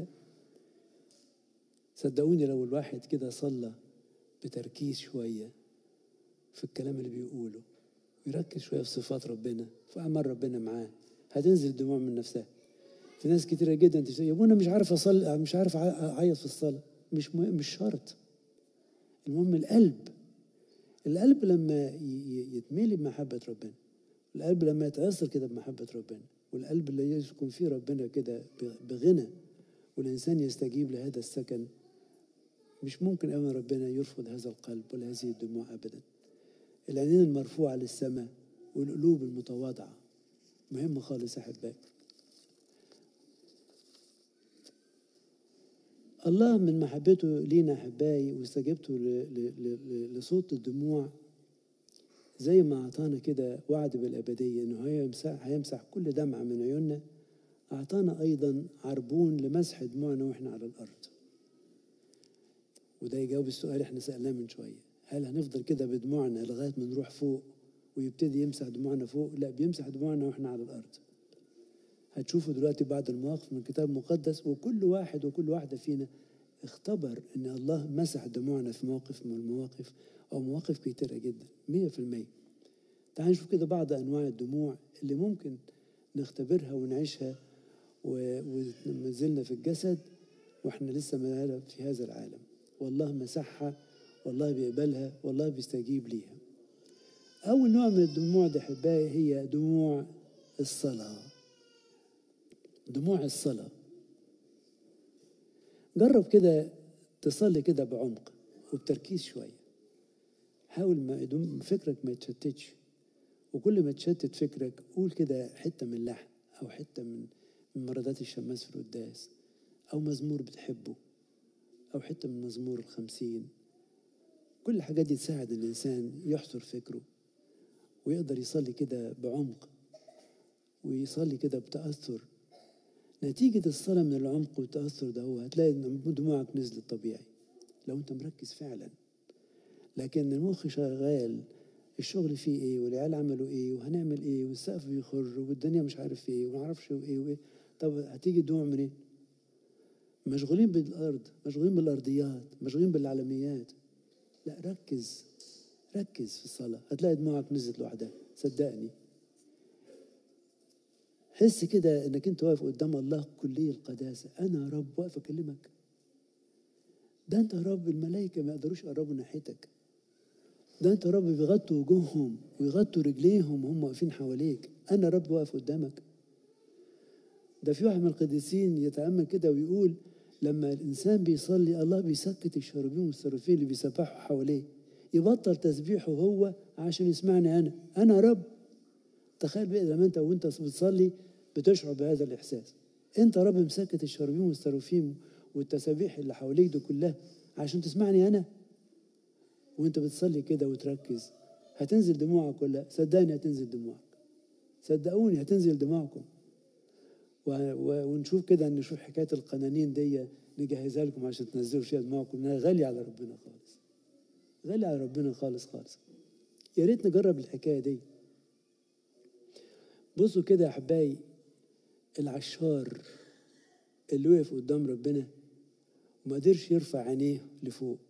صدقوني لو الواحد كده صلى بتركيز شوية في الكلام اللي بيقوله ويركز شوية في صفات ربنا في أعمال ربنا معاه هتنزل الدموع من نفسها في ناس كتيرة جدا تشتغل يا ابونا مش عارف أصلي مش عارف أعيط في الصلاة مش مهم مش شرط المهم القلب القلب لما يتملي بمحبة ربنا القلب لما يتأثر كده بمحبة ربنا والقلب اللي يكون فيه ربنا كده بغنى والإنسان يستجيب لهذا السكن مش ممكن أبدا ربنا يرفض هذا القلب ولا هذه الدموع أبدا العينين المرفوعة للسماء والقلوب المتواضعة مهمة خالص يا أحبائي الله من محبته لينا أحبائي واستجابته لصوت الدموع زي ما أعطانا كده وعد بالأبدية إنه هيمسح هيمسح كل دمعة من عيوننا أعطانا أيضا عربون لمسح دموعنا وإحنا على الأرض وده يجاوب السؤال إحنا سألناه من شوية هل هنفضل كده بدموعنا لغاية ما نروح فوق ويبتدي يمسح دموعنا فوق لا بيمسح دموعنا وإحنا على الأرض هتشوفوا دلوقتي بعض المواقف من الكتاب المقدس وكل واحد وكل واحدة فينا اختبر ان الله مسح دموعنا في موقف من المواقف او مواقف كتيرة جدا مية في المية تعالوا نشوف كده بعض انواع الدموع اللي ممكن نختبرها ونعيشها وما زلنا في الجسد واحنا لسه ما في هذا العالم والله مسحها والله بيقبلها والله بيستجيب ليها أول نوع من الدموع دي أحبائي هي دموع الصلاة دموع الصلاة جرب كده تصلي كده بعمق وبتركيز شوية حاول ما يدوم فكرك ما يتشتتش وكل ما تشتت فكرك قول كده حتة من لحن أو حتة من من مردات الشماس في القداس أو مزمور بتحبه أو حتة من مزمور الخمسين كل الحاجات دي تساعد الإنسان يحصر فكره ويقدر يصلي كده بعمق ويصلي كده بتأثر نتيجة الصلاة من العمق والتأثر ده هو هتلاقي إن دموعك نزلت طبيعي لو أنت مركز فعلا لكن المخ شغال الشغل فيه ايه والعيال عملوا ايه وهنعمل ايه والسقف بيخر والدنيا مش عارف ايه وما اعرفش ايه وايه طب هتيجي الدموع منين؟ إيه؟ مشغولين بالارض مشغولين بالارضيات مشغولين بالعالميات لا ركز ركز في الصلاة هتلاقي دموعك نزلت لوحدها صدقني حس كده انك انت واقف قدام الله كلي القداسة انا يا رب واقف اكلمك ده انت يا رب الملائكة ما يقدروش يقربوا ناحيتك ده انت يا رب بيغطوا وجوههم ويغطوا رجليهم وهم واقفين حواليك انا يا رب واقف قدامك ده في واحد من القديسين يتأمل كده ويقول لما الإنسان بيصلي الله بيسكت الشرابين والصرافين اللي بيسبحوا حواليه يبطل تسبيحه هو عشان يسمعني أنا أنا يا رب تخيل بقى لما أنت وأنت بتصلي بتشعر بهذا الإحساس أنت يا رب مسكت الشرابين والصرافين والتسابيح اللي حواليك دي كلها عشان تسمعني أنا وأنت بتصلي كده وتركز هتنزل دموعك ولا صدقني هتنزل دموعك صدقوني هتنزل دموعكم ونشوف كده نشوف حكايه القنانين دي نجهزها لكم عشان تنزلوا فيها دماغكم انها غاليه على ربنا خالص غاليه على ربنا خالص خالص يا ريت نجرب الحكايه دي بصوا كده يا احبائي العشار اللي وقف قدام ربنا وما قدرش يرفع عينيه لفوق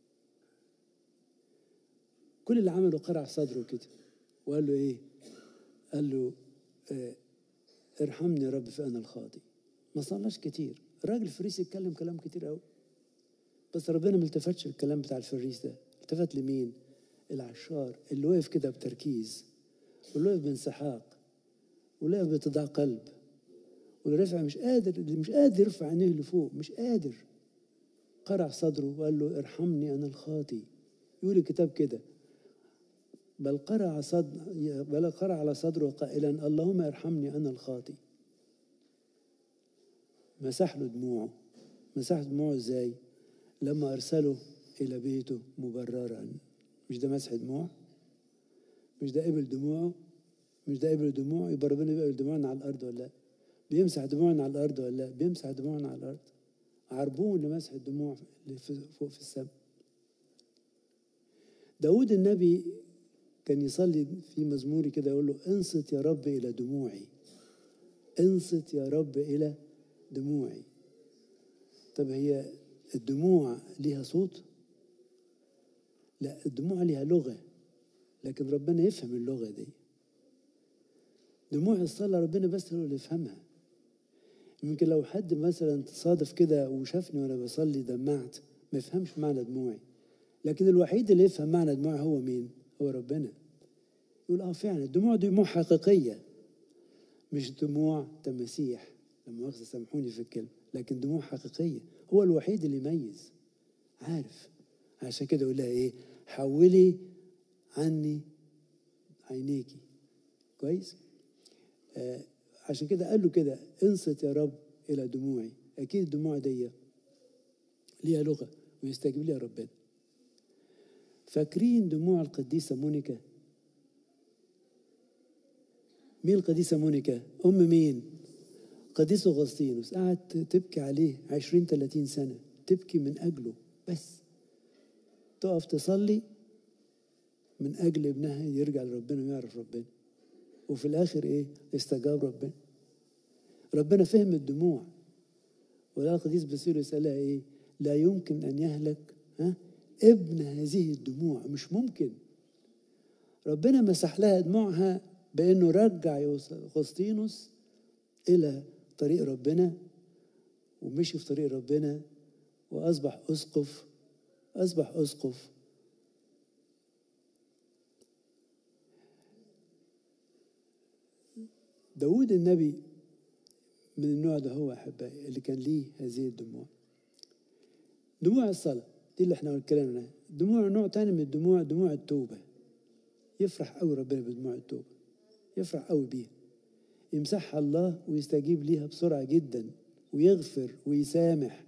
كل اللي عمله قرع صدره كده وقال له ايه قال له آه ارحمني يا رب فأنا الخاطي ما صلاش كتير الراجل الفريسي اتكلم كلام كتير قوي بس ربنا ما التفتش الكلام بتاع الفريس ده التفت لمين العشار اللي وقف كده بتركيز واللي وقف بانسحاق واللي وقف باتضاع قلب واللي رفع مش قادر اللي مش قادر يرفع عينيه لفوق مش قادر قرع صدره وقال له ارحمني انا الخاطي يقول الكتاب كده بل قرع صدر بل قرع على صدره قائلا اللهم ارحمني انا الخاطي مسح له دموعه مسح دموعه ازاي لما ارسله الى بيته مبررا مش ده مسح دموع مش ده قبل دموعه مش ده قبل دموع يبقى ربنا بيقبل دموعنا على الارض ولا لا بيمسح دموعنا على الارض ولا لا بيمسح دموعنا على الارض عربون لمسح الدموع اللي فوق في السماء داود النبي كان يصلي في مزموري كده يقول له انصت يا رب إلى دموعي انصت يا رب إلى دموعي طب هي الدموع ليها صوت لا الدموع ليها لغة لكن ربنا يفهم اللغة دي دموع الصلاة ربنا بس هو اللي يفهمها يمكن لو حد مثلا تصادف كده وشافني وانا بصلي دمعت ما يفهمش معنى دموعي لكن الوحيد اللي يفهم معنى دموعي هو مين؟ هو ربنا يقول اه فعلا الدموع دي دموع حقيقية مش دموع تماسيح لما مؤاخذة سامحوني في الكلمة لكن دموع حقيقية هو الوحيد اللي يميز عارف عشان كده يقول لها ايه حولي عني عينيكي كويس آه عشان كده قال له كده انصت يا رب الى دموعي اكيد الدموع دي ليها لغه ويستجيب ليها ربنا فاكرين دموع القديسه مونيكا مين القديسه مونيكا ام مين قديس اغسطينوس قعدت تبكي عليه عشرين ثلاثين سنه تبكي من اجله بس تقف تصلي من اجل ابنها يرجع لربنا ويعرف ربنا وفي الاخر ايه استجاب ربنا ربنا فهم الدموع ولا القديس باسيليوس قالها ايه لا يمكن ان يهلك ها ابن هذه الدموع مش ممكن ربنا مسح لها دموعها بانه رجع يوسطينوس الى طريق ربنا ومشي في طريق ربنا واصبح اسقف اصبح اسقف داود النبي من النوع ده هو احبائي اللي كان ليه هذه الدموع دموع الصلاه دي اللي احنا بنتكلم عنها دموع نوع تاني من الدموع دموع التوبه يفرح قوي ربنا بدموع التوبه يفرح قوي بيها يمسحها الله ويستجيب ليها بسرعه جدا ويغفر ويسامح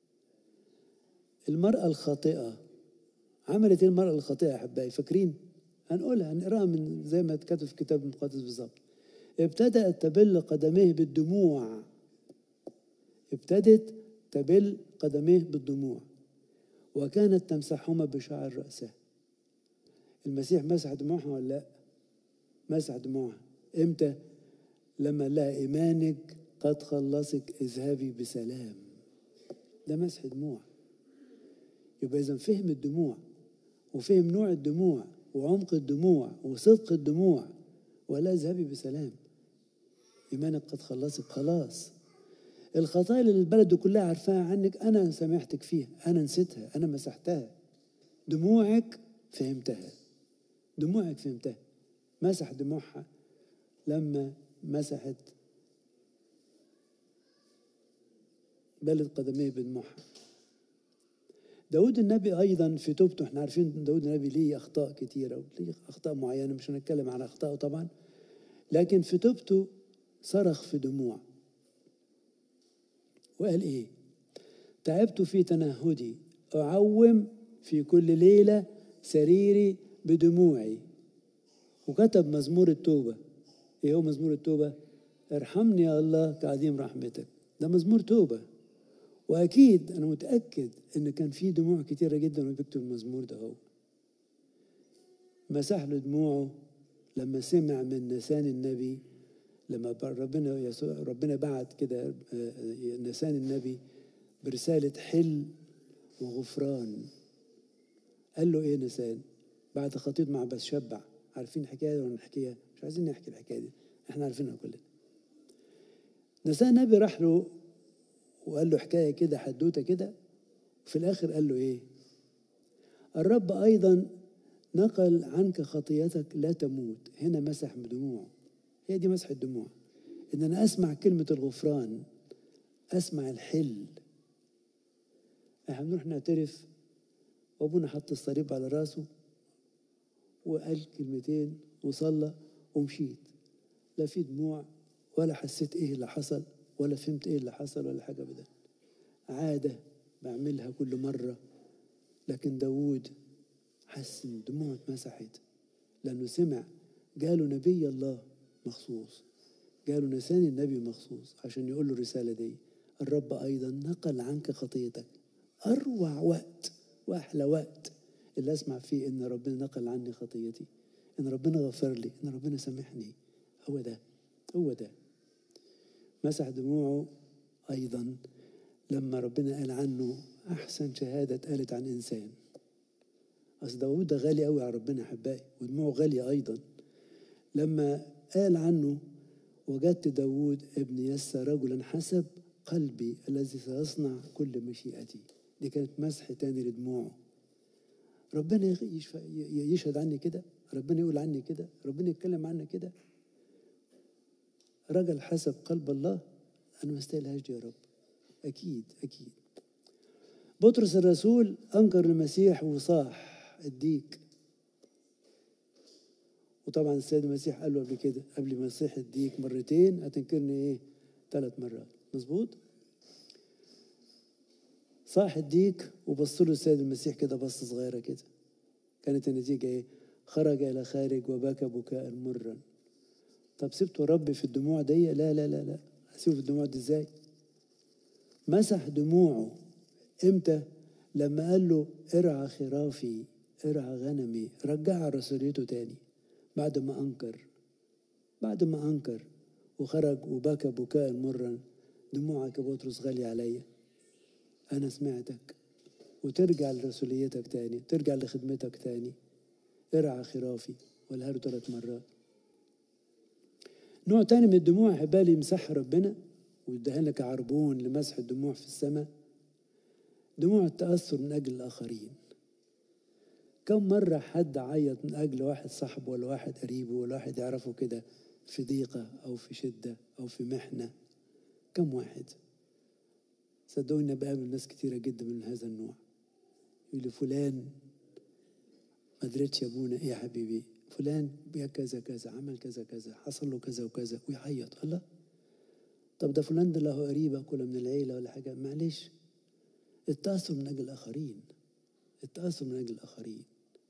المرأة الخاطئة عملت ايه المرأة الخاطئة يا أحبائي فاكرين؟ هنقولها هنقراها من زي ما اتكتب في الكتاب المقدس بالظبط ابتدأت تبل قدميه بالدموع ابتدت تبل قدميه بالدموع وكانت تمسحهما بشعر رأسها المسيح مسح دموعها ولا لا؟ مسح دموعها امتى؟ لما لها إيمانك قد خلصك اذهبي بسلام ده مسح دموع يبقى إذا فهم الدموع وفهم نوع الدموع وعمق الدموع وصدق الدموع ولا اذهبي بسلام إيمانك قد خلصك خلاص الخطايا اللي البلد كلها عارفاها عنك أنا سامحتك فيها أنا نسيتها أنا مسحتها دموعك فهمتها دموعك فهمتها مسح دموعها لما مسحت بلد قدميه بدموعها داود النبي أيضا في توبته احنا عارفين داود النبي ليه أخطاء كتيرة وليه أخطاء معينة مش هنتكلم عن أخطائه طبعا لكن في توبته صرخ في دموع وقال إيه تعبت في تنهدي أعوم في كل ليلة سريري بدموعي وكتب مزمور التوبة إيه هو مزمور التوبة ارحمني يا الله كعظيم رحمتك ده مزمور توبة وأكيد أنا متأكد إن كان في دموع كتيرة جدا وهو بيكتب المزمور ده هو مسح له دموعه لما سمع من لسان النبي لما ربنا يسوع ربنا بعت كده لسان النبي برسالة حل وغفران قال له ايه نسان بعد خطيط مع بس شبع عارفين الحكايه ولا نحكيها مش عايزين نحكي الحكايه دي احنا عارفينها كلنا نسان النبي راح له وقال له حكايه كده حدوته كده في الاخر قال له ايه الرب ايضا نقل عنك خطيتك لا تموت هنا مسح بدموع هي دي مسح الدموع ان انا اسمع كلمه الغفران اسمع الحل احنا بنروح نعترف وابونا حط الصليب على راسه وقال كلمتين وصلى ومشيت لا في دموع ولا حسيت ايه اللي حصل ولا فهمت ايه اللي حصل ولا حاجه ابدا عاده بعملها كل مره لكن داوود حس ان دموعه اتمسحت لانه سمع قالوا نبي الله مخصوص قالوا لسان النبي مخصوص عشان يقول له الرساله دي الرب ايضا نقل عنك خطيتك اروع وقت واحلى وقت اللي اسمع فيه ان ربنا نقل عني خطيتي ان ربنا غفر لي ان ربنا سامحني هو ده هو ده مسح دموعه ايضا لما ربنا قال عنه احسن شهاده اتقالت عن انسان اصل داوود ده غالي قوي على ربنا احبائي ودموعه غاليه ايضا لما قال عنه وجدت داوود ابن يسى رجلا حسب قلبي الذي سيصنع كل مشيئتي دي كانت مسح تاني لدموعه ربنا يشهد عني كده ربنا يقول عني كده ربنا يتكلم عني كده رجل حسب قلب الله انا ما استاهلهاش دي يا رب اكيد اكيد بطرس الرسول انكر المسيح وصاح الديك وطبعا السيد المسيح قال له قبل كده قبل ما يصيح الديك مرتين هتنكرني ايه ثلاث مرات مظبوط صاح الديك وبص له السيد المسيح كده بصه صغيره كده كانت النتيجه ايه خرج الى خارج وبكى بكاء مرا طب سبته ربي في الدموع دي لا لا لا لا هسيبه في الدموع دي ازاي مسح دموعه امتى لما قال له ارعى خرافي ارعى غنمي رجع رسوليته تاني بعد ما انكر بعد ما انكر وخرج وبكى بكاء مرا دموعك يا بطرس غالية عليا أنا سمعتك وترجع لرسوليتك تاني ترجع لخدمتك تاني ارعى خرافي والهر ثلاث مرات نوع تاني من الدموع أحبالي يمسحها ربنا ويديها لك عربون لمسح الدموع في السماء دموع التأثر من أجل الآخرين كم مرة حد عيط من أجل واحد صاحبه ولا واحد قريبه ولا واحد يعرفه كده في ضيقة أو في شدة أو في محنة كم واحد صدقوني بقابل ناس كتيرة جدا من هذا النوع يقول لي فلان ما دريتش يا ابونا ايه يا حبيبي فلان بيا كذا كذا عمل كذا كذا حصل له كذا وكذا ويعيط الله طب ده فلان ده له قريبك ولا من العيلة ولا حاجة معلش التأثر من أجل الآخرين التأثر من أجل الآخرين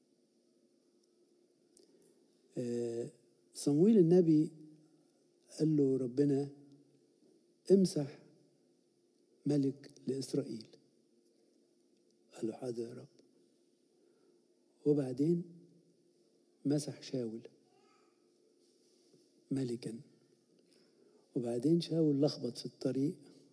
آه صمويل النبي قال له ربنا امسح ملك لإسرائيل قال له حاضر يا رب وبعدين مسح شاول ملكا وبعدين شاول لخبط في الطريق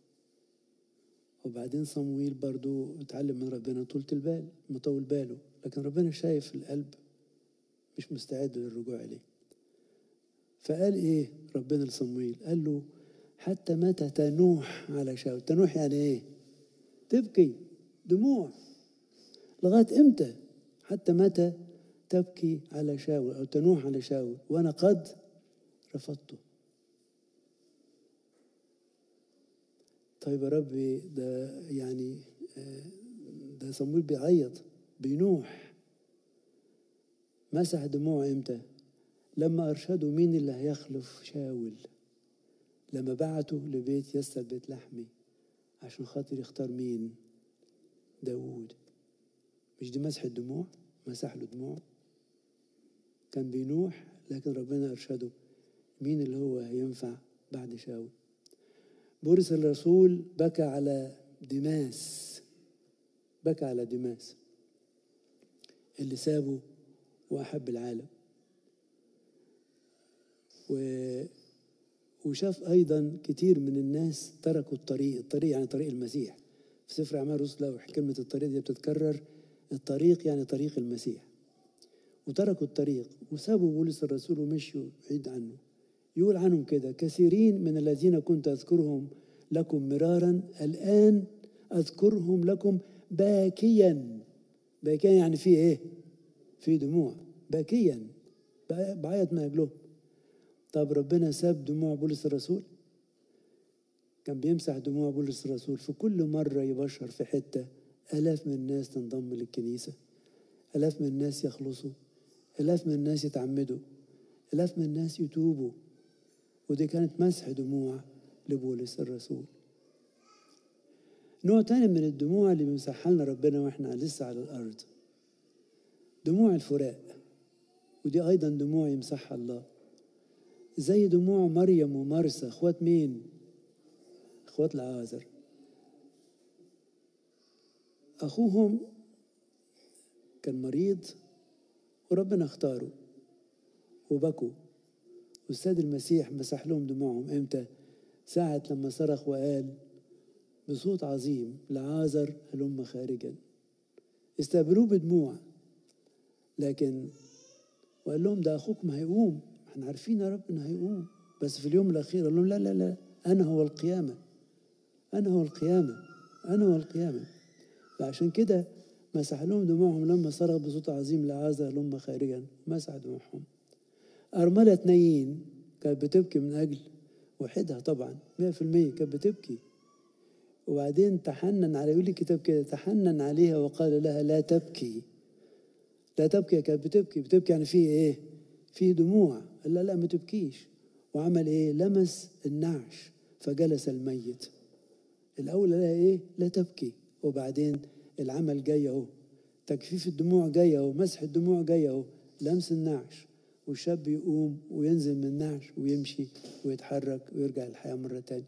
وبعدين صمويل برضو اتعلم من ربنا طولة البال مطول باله لكن ربنا شايف القلب مش مستعد للرجوع إليه فقال إيه ربنا لصمويل قال له حتى متى تنوح على شاول تنوح يعني إيه تبكي دموع لغاية إمتى حتى متى تبكي على شاول أو تنوح على شاول وأنا قد رفضته طيب يا ربي ده يعني ده صمويل بيعيط بينوح مسح دموعه امتى لما ارشدوا مين اللي هيخلف شاول لما بعته لبيت يسر بيت لحمي عشان خاطر يختار مين داوود مش دي مسح الدموع مسح له دموع كان بينوح لكن ربنا ارشده مين اللي هو هينفع بعد شاول بولس الرسول بكى على دماس بكى على دماس اللي سابه وأحب العالم و وشاف أيضا كتير من الناس تركوا الطريق الطريق يعني طريق المسيح في سفر أعمال الرسل لو كلمة الطريق دي بتتكرر الطريق يعني طريق المسيح وتركوا الطريق وسابوا بولس الرسول ومشوا بعيد عنه يقول عنهم كده كثيرين من الذين كنت أذكرهم لكم مرارا الآن أذكرهم لكم باكيا باكيا يعني في إيه؟ في دموع باكيا بعيط من أجلهم طب ربنا ساب دموع بولس الرسول كان بيمسح دموع بولس الرسول في كل مرة يبشر في حتة آلاف من الناس تنضم للكنيسة آلاف من الناس يخلصوا آلاف من الناس يتعمدوا آلاف من الناس يتوبوا ودي كانت مسح دموع لبولس الرسول نوع تاني من الدموع اللي بيمسحها لنا ربنا واحنا لسه على الارض دموع الفراق ودي ايضا دموع يمسحها الله زي دموع مريم ومرسى اخوات مين اخوات العازر اخوهم كان مريض وربنا اختاره وبكوا والسيد المسيح مسح لهم دموعهم امتى ساعة لما صرخ وقال بصوت عظيم لعازر هلم خارجا استقبلوه بدموع لكن وقال لهم ده اخوكم هيقوم احنا عارفين يا رب انه هيقوم بس في اليوم الاخير قال لهم لا لا لا انا هو القيامه انا هو القيامه انا هو القيامه فعشان كده مسح لهم دموعهم لما صرخ بصوت عظيم لعازر هلم خارجا مسح دموعهم أرملة نايين كانت بتبكي من أجل وحدها طبعا مية في المية كانت بتبكي وبعدين تحنن على يقول الكتاب كده تحنن عليها وقال لها لا تبكي لا تبكي كانت بتبكي بتبكي يعني في ايه في دموع قال لا لا ما تبكيش وعمل ايه لمس النعش فجلس الميت الاول لها ايه لا تبكي وبعدين العمل جاي اهو تجفيف الدموع جاي اهو مسح الدموع جاي اهو لمس النعش والشاب يقوم وينزل من النعش ويمشي ويتحرك ويرجع للحياة مرة تانية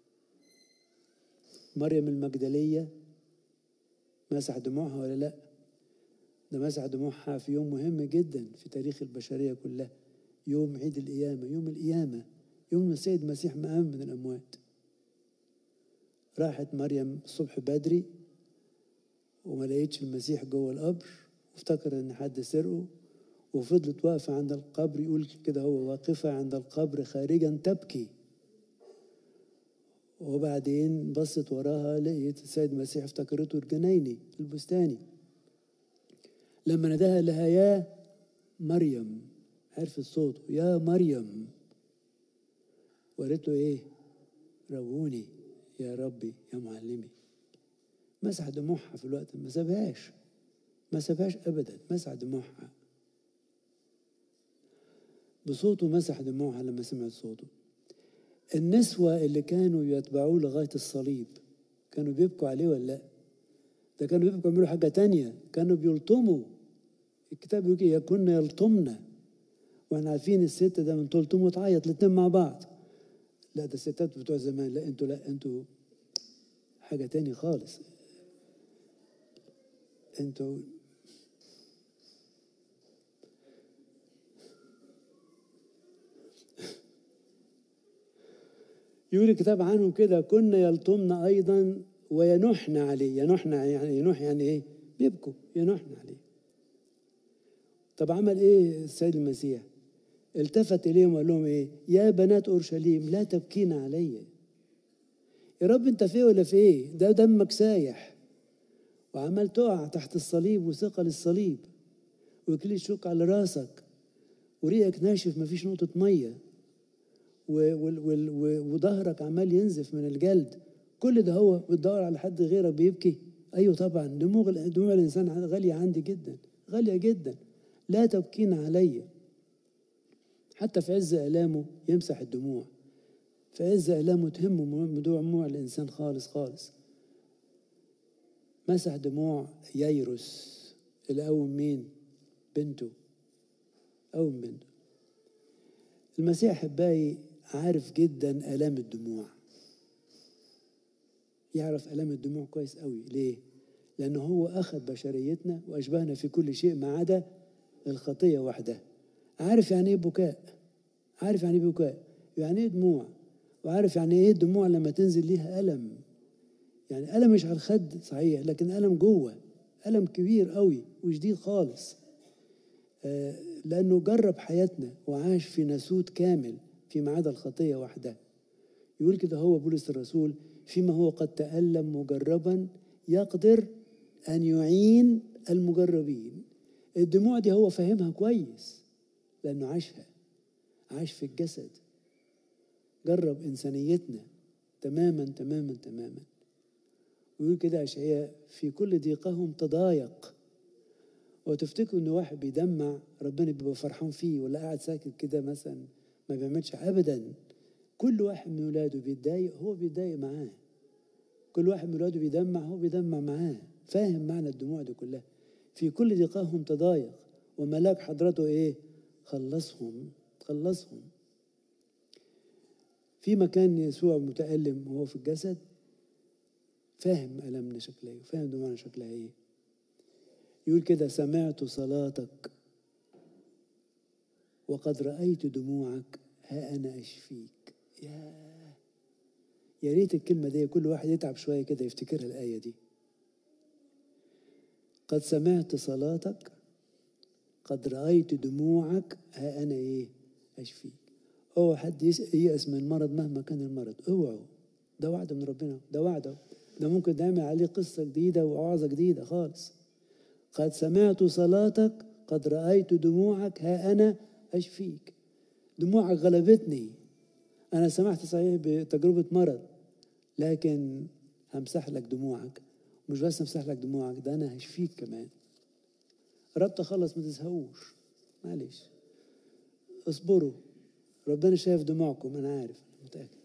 مريم المجدلية مسح دموعها ولا لا ده مسح دموعها في يوم مهم جدا في تاريخ البشرية كلها يوم عيد القيامة يوم القيامة يوم ما السيد المسيح ما قام من الأموات راحت مريم الصبح بدري وما لقيتش المسيح جوه القبر وافتكر ان حد سرقه وفضلت واقفة عند القبر يقول كده هو واقفة عند القبر خارجا تبكي وبعدين بصت وراها لقيت السيد المسيح افتكرته الجنايني البستاني لما نداها لها يا مريم عرفت صوته يا مريم وقالت له ايه ربوني يا ربي يا معلمي مسح دموعها في الوقت ما سابهاش ما سابهاش ابدا مسح دموعها بصوته مسح دموعها لما سمعت صوته النسوة اللي كانوا يتبعوه لغاية الصليب كانوا بيبكوا عليه ولا لا ده كانوا بيبكوا يعملوا حاجة تانية كانوا بيلطموا الكتاب بيقول يكن يلطمنا واحنا عارفين الست ده من تلطم وتعيط الاتنين مع بعض لا ده الستات بتوع زمان لا انتوا لا انتوا حاجة تاني خالص انتوا يقول الكتاب عنهم كده كنا يلطمن ايضا وينحن عليه ينحن يعني ينح يعني ايه بيبكوا ينحن عليه طب عمل ايه السيد المسيح التفت اليهم وقال لهم ايه يا بنات اورشليم لا تبكين علي يا رب انت في ولا في ايه ده دمك سايح وعمال تقع تحت الصليب وثقل الصليب وكليت شوك على راسك وريقك ناشف مفيش نقطة مية وظهرك عمال ينزف من الجلد كل ده هو بتدور على حد غيرك بيبكي ايوه طبعا دموع دموع الانسان غاليه عندي جدا غاليه جدا لا تبكين علي حتى في عز الامه يمسح الدموع في عز الامه تهمه دموع الانسان خالص خالص مسح دموع ييروس اللي قوم مين بنته قوم بنته المسيح احبائي عارف جدا الام الدموع يعرف الام الدموع كويس قوي ليه لانه هو اخذ بشريتنا واشبهنا في كل شيء ما عدا الخطيه وحدها عارف يعني ايه بكاء عارف يعني ايه بكاء يعني ايه دموع وعارف يعني ايه الدموع لما تنزل ليها الم يعني الم مش على الخد صحيح لكن الم جوه الم كبير قوي وشديد خالص آه لانه جرب حياتنا وعاش في ناسوت كامل فيما عدا الخطيه وحدها يقول كده هو بولس الرسول فيما هو قد تألم مجربا يقدر أن يعين المجربين الدموع دي هو فاهمها كويس لأنه عاشها عاش في الجسد جرب إنسانيتنا تماما تماما تماما ويقول كده أشعياء في كل ضيقهم تضايق وتفتكروا إن واحد بيدمع ربنا بيبقى فرحان فيه ولا قاعد ساكت كده مثلا ما بيعملش أبدا كل واحد من ولاده بيتضايق هو بيتضايق معاه كل واحد من ولاده بيدمع هو بيدمع معاه فاهم معنى الدموع دي كلها في كل ضيقهم تضايق وملاك حضرته ايه خلصهم خلصهم في مكان يسوع متألم وهو في الجسد فاهم ألمنا شكلها ايه وفاهم دموعنا شكلها ايه يقول كده سمعت صلاتك وقد رأيت دموعك ها أنا أشفيك يا يا ريت الكلمة دي كل واحد يتعب شوية كده يفتكرها الآية دي قد سمعت صلاتك قد رأيت دموعك ها أنا إيه أشفيك اوعى حد ييأس من المرض مهما كان المرض اوعوا ده وعد من ربنا ده وعده ده ممكن نعمل عليه قصة جديدة وعظة جديدة خالص قد سمعت صلاتك قد رأيت دموعك ها أنا أشفيك دموعك غلبتني أنا سمحت صحيح بتجربة مرض لكن همسح لك دموعك مش بس همسح لك دموعك ده أنا هشفيك كمان ربط خلص ما تزهقوش معلش اصبروا ربنا شايف دموعكم أنا عارف أنا متأكد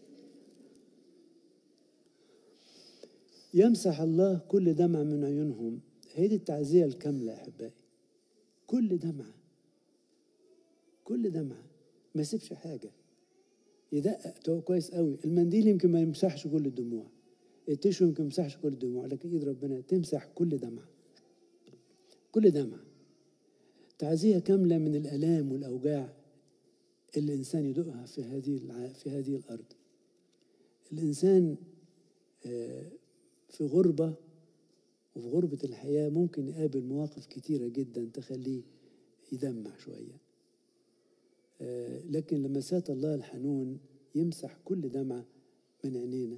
يمسح الله كل دمع من عيونهم هي دي التعزية الكاملة يا أحبائي كل دمعة كل دمعة ما يسيبش حاجة يدقق كويس قوي المنديل يمكن ما يمسحش كل الدموع التيشو يمكن ما يمسحش كل الدموع لكن ايد ربنا تمسح كل دمعة كل دمعة تعزية كاملة من الآلام والأوجاع الإنسان يدوقها في هذه الع... في هذه الأرض الإنسان آه، في غربة وفي غربة الحياة ممكن يقابل مواقف كتيرة جدا تخليه يدمع شوية آه، لكن لمسات الله الحنون يمسح كل دمعة من عينينا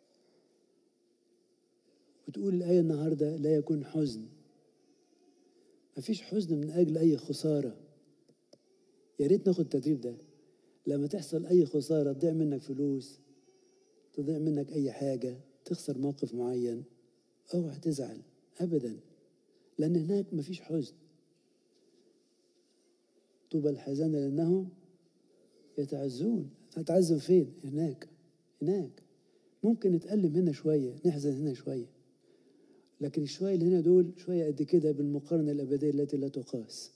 وتقول الآية النهاردة لا يكون حزن مفيش حزن من أجل أي خسارة يا ريت ناخد التدريب ده لما تحصل أي خسارة تضيع منك فلوس تضيع منك أي حاجة تخسر موقف معين اوعى تزعل أبدا لأن هناك مفيش حزن طوبى الحزانة لأنهم يتعزون هتعزم فين هناك هناك ممكن نتألم هنا شوية نحزن هنا شوية لكن الشوية اللي هنا دول شوية قد كده بالمقارنة الأبدية التي لا تقاس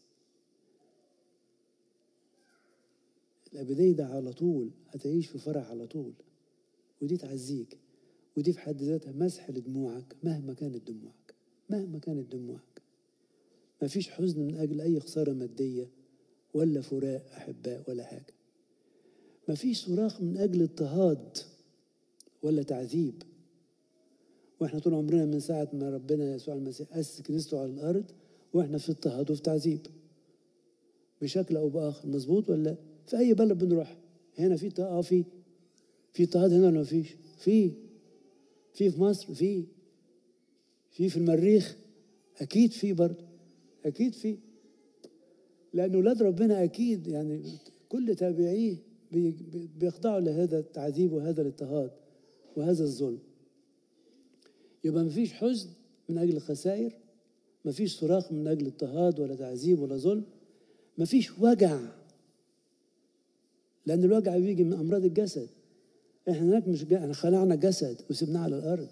الأبدية ده على طول هتعيش في فرح على طول ودي تعزيك ودي في حد ذاتها مسح لدموعك مهما كانت دموعك مهما كانت دموعك ما فيش حزن من أجل أي خسارة مادية ولا فراق أحباء ولا حاجة ما فيش صراخ من أجل اضطهاد ولا تعذيب واحنا طول عمرنا من ساعة ما ربنا يسوع المسيح أسس كنيسته على الأرض واحنا في اضطهاد وفي تعذيب بشكل أو بآخر مظبوط ولا في أي بلد بنروح هنا في اه في في اضطهاد هنا ولا مفيش؟ في في في مصر في في في المريخ أكيد في برضه أكيد في لأن أولاد ربنا أكيد يعني كل تابعيه بيخضعوا لهذا التعذيب وهذا الاضطهاد وهذا الظلم يبقى مفيش حزن من أجل الخسائر مفيش صراخ من أجل اضطهاد ولا تعذيب ولا ظلم مفيش وجع لأن الوجع بيجي من أمراض الجسد احنا هناك مش احنا خلعنا جسد وسبناه على الأرض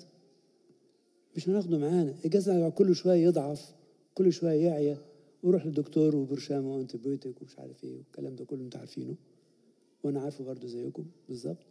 مش هناخده معانا الجسد كل شوية يضعف كل شوية يعيا ويروح للدكتور وبرشام وانتبيوتيك ومش عارف ايه والكلام ده كله انتوا عارفينه وانا عارفه برضه زيكم بالظبط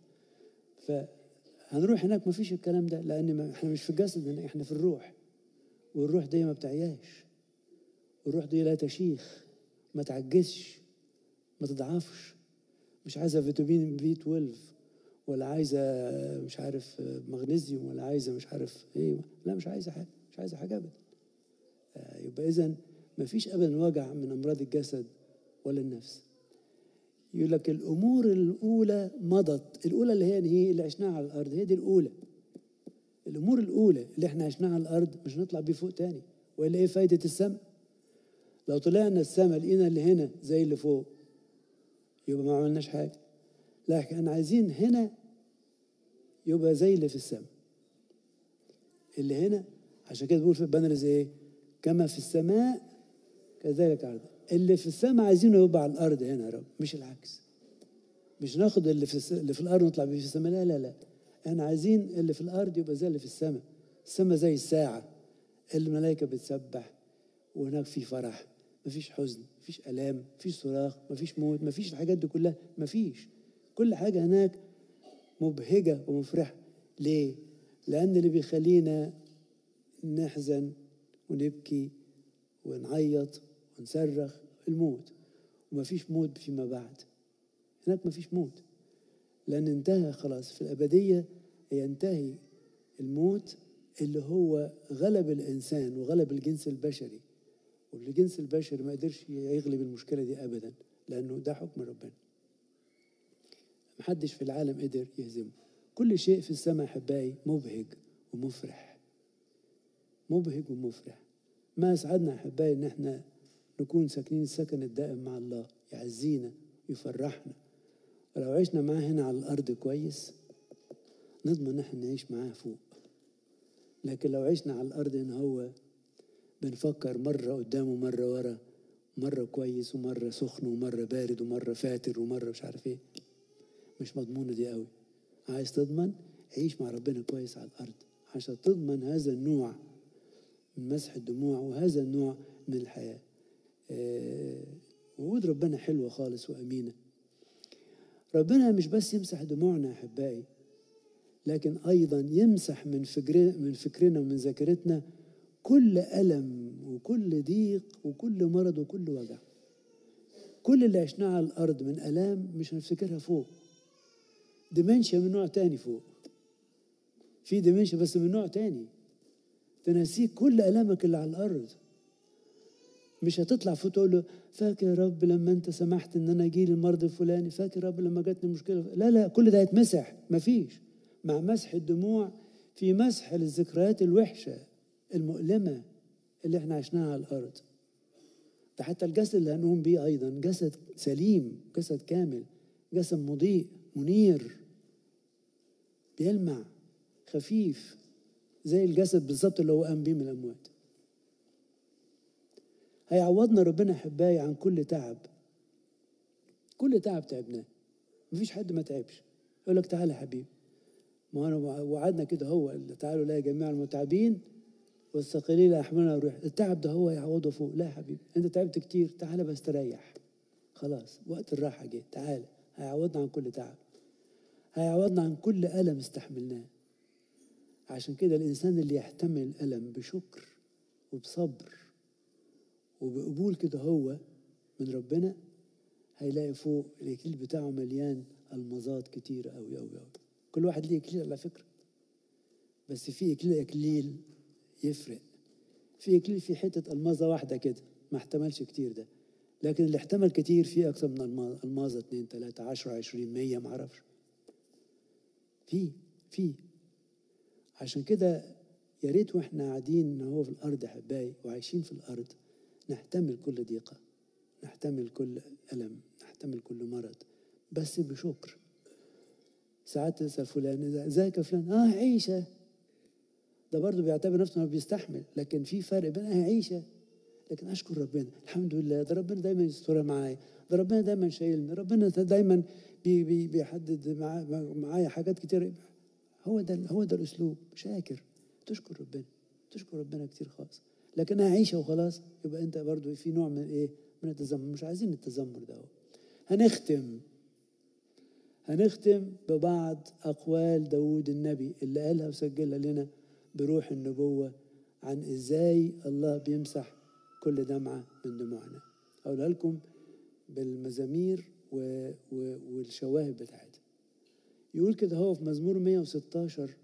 فهنروح هناك مفيش الكلام ده لان احنا مش في الجسد احنا في الروح والروح دي ما بتعياش والروح دي لا تشيخ ما تعجزش ما تضعفش مش عايزه فيتامين بي 12 ولا عايزه مش عارف مغنيسيوم ولا عايزه مش عارف ايه لا مش عايزه حاجه مش عايزه حاجه ابدا يبقى اذا ما فيش ابدا وجع من امراض الجسد ولا النفس يقول لك الامور الاولى مضت الاولى اللي هي هي اللي عشناها على الارض هي دي الاولى الامور الاولى اللي احنا عشناها على الارض مش هنطلع بيه فوق تاني والا ايه فايده السماء لو طلعنا السماء لقينا اللي هنا زي اللي فوق يبقى ما عملناش حاجه لكن احنا عايزين هنا يبقى زي اللي في السماء اللي هنا عشان كده بيقول في البنرز ايه كما في السماء كذلك على اللي في السماء عايزينه يبقى على الارض هنا يا رب مش العكس مش ناخد اللي في الس... اللي في الارض ونطلع بيه في السماء لا لا لا احنا عايزين اللي في الارض يبقى زي اللي في السماء السماء زي الساعه الملائكه بتسبح وهناك في فرح مفيش حزن مفيش الام مفيش صراخ مفيش موت مفيش الحاجات دي كلها مفيش كل حاجه هناك مبهجه ومفرحه ليه لان اللي بيخلينا نحزن ونبكي ونعيط ونصرخ الموت ومفيش موت فيما بعد هناك مفيش موت لأن انتهى خلاص في الأبدية ينتهي الموت اللي هو غلب الإنسان وغلب الجنس البشري والجنس البشري ما قدرش يغلب المشكلة دي أبدا لأنه ده حكم ربنا محدش في العالم قدر يهزمه كل شيء في السماء أحبائي مبهج ومفرح مبهج ومفرح ما أسعدنا أحبائي إن احنا نكون ساكنين السكن الدائم مع الله يعزينا يفرحنا ولو عشنا معاه هنا على الأرض كويس نضمن إن احنا نعيش معاه فوق لكن لو عشنا على الأرض هنا هو بنفكر مرة قدام ومرة ورا مرة كويس ومرة سخن ومرة بارد ومرة فاتر ومرة مش عارف ايه مش مضمونة دي قوي عايز تضمن عيش مع ربنا كويس على الأرض عشان تضمن هذا النوع من مسح الدموع وهذا النوع من الحياة آه وجود ربنا حلوة خالص وأمينة ربنا مش بس يمسح دموعنا يا أحبائي لكن أيضا يمسح من فكرنا من فكرنا ومن ذاكرتنا كل ألم وكل ضيق وكل مرض وكل وجع كل اللي عشناه على الارض من الام مش هنفتكرها فوق ديمنشيا من نوع تاني فوق في ديمنشيا بس من نوع تاني تنسيك كل الامك اللي على الارض مش هتطلع فوق تقول له فاكر يا رب لما انت سمحت ان انا اجي المرض الفلاني فاكر يا رب لما جاتني مشكله لا لا كل ده هيتمسح مفيش مع مسح الدموع في مسح للذكريات الوحشه المؤلمه اللي احنا عشناها على الارض ده حتى الجسد اللي هنقوم بيه ايضا جسد سليم جسد كامل جسد مضيء منير بيلمع خفيف زي الجسد بالظبط اللي هو قام بيه من الاموات هيعوضنا ربنا احبائي عن كل تعب كل تعب تعبناه مفيش حد ما تعبش يقول لك تعالى يا حبيبي ما انا وعدنا كده هو تعالوا لا يا جميع المتعبين والثقيلين احملنا الروح التعب ده هو يعوضه فوق لا يا حبيبي انت تعبت كتير تعالى بس تريح خلاص وقت الراحه جه تعالى هيعوضنا عن كل تعب هيعوضنا عن كل الم استحملناه عشان كده الانسان اللي يحتمل الالم بشكر وبصبر وبقبول كده هو من ربنا هيلاقي فوق الاكليل بتاعه مليان المظات كتير قوي قوي قوي كل واحد ليه اكليل على فكره بس في اكليل اكليل يفرق في اكليل في حته الماظه واحده كده ما احتملش كتير ده لكن اللي احتمل كتير فيه اكثر من الماظه 2 3 10 20 100 ما اعرفش في في عشان كده يا ريت واحنا قاعدين هو في الارض احبائي وعايشين في الارض نحتمل كل ضيقة نحتمل كل ألم نحتمل كل مرض بس بشكر ساعات تسأل فلان ازيك يا فلان اه عيشة ده برضه بيعتبر نفسه انه بيستحمل لكن في فرق بين اه عيشة لكن اشكر ربنا الحمد لله ده ربنا دايما يسترها معايا ده ربنا دايما شايلني ربنا دايما بي بي بيحدد معايا حاجات كتير هو ده هو ده الاسلوب شاكر تشكر ربنا تشكر ربنا كتير خالص لكنها عيشه وخلاص يبقى انت برضو في نوع من ايه من التذمر مش عايزين التذمر ده هنختم هنختم ببعض اقوال داود النبي اللي قالها وسجلها لنا بروح النبوه عن ازاي الله بيمسح كل دمعه من دموعنا اقولها لكم بالمزامير و... و... والشواهد بتاعتها يقول كده هو في مزمور 116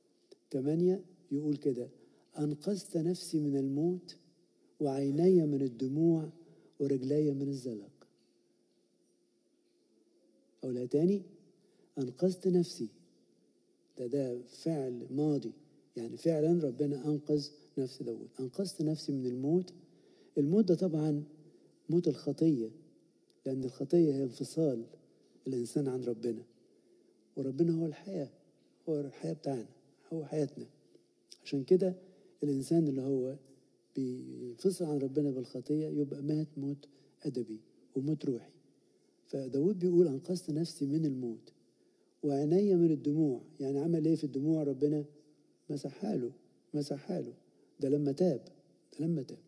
8 يقول كده أنقذت نفسي من الموت وعيني من الدموع ورجلي من الزلق أو تاني أنقذت نفسي ده ده فعل ماضي يعني فعلا ربنا أنقذ نفس داود أنقذت نفسي من الموت الموت ده طبعا موت الخطية لأن الخطية هي انفصال الإنسان عن ربنا وربنا هو الحياة هو الحياة بتاعنا هو حياتنا عشان كده الإنسان اللي هو بينفصل عن ربنا بالخطية يبقى مات موت أدبي وموت روحي فداود بيقول أنقذت نفسي من الموت وعيني من الدموع يعني عمل إيه في الدموع ربنا مسحها له مسحها له ده لما تاب ده لما تاب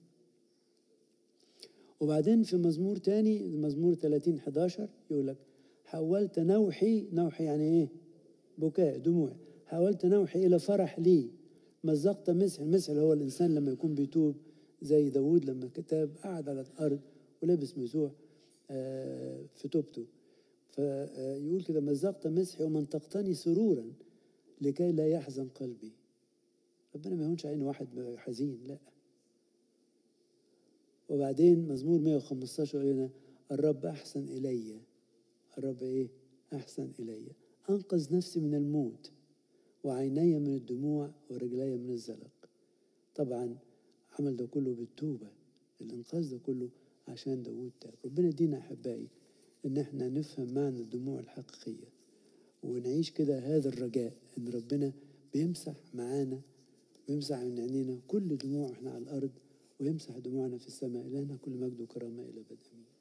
وبعدين في مزمور تاني مزمور 30 11 يقول لك حولت نوحي نوحي يعني ايه بكاء دموع حولت نوحي الى فرح لي مزقت مسح المسح اللي هو الإنسان لما يكون بيتوب زي داود لما كتاب قعد على الأرض ولبس مسوح آه، في توبته فيقول كده مزقت مسحي ومنطقتني سرورا لكي لا يحزن قلبي ربنا ما يهونش عين واحد حزين لا وبعدين مزمور 115 يقول لنا الرب أحسن إلي الرب إيه أحسن إلي أنقذ نفسي من الموت وعيني من الدموع ورجلي من الزلق طبعا عمل ده كله بالتوبة الإنقاذ ده كله عشان داود تاب ربنا يدينا أحبائي إن احنا نفهم معنى الدموع الحقيقية ونعيش كده هذا الرجاء إن ربنا بيمسح معانا ويمسح من عينينا كل دموع احنا على الأرض ويمسح دموعنا في السماء لنا كل مجد وكرامة إلى بدء أمين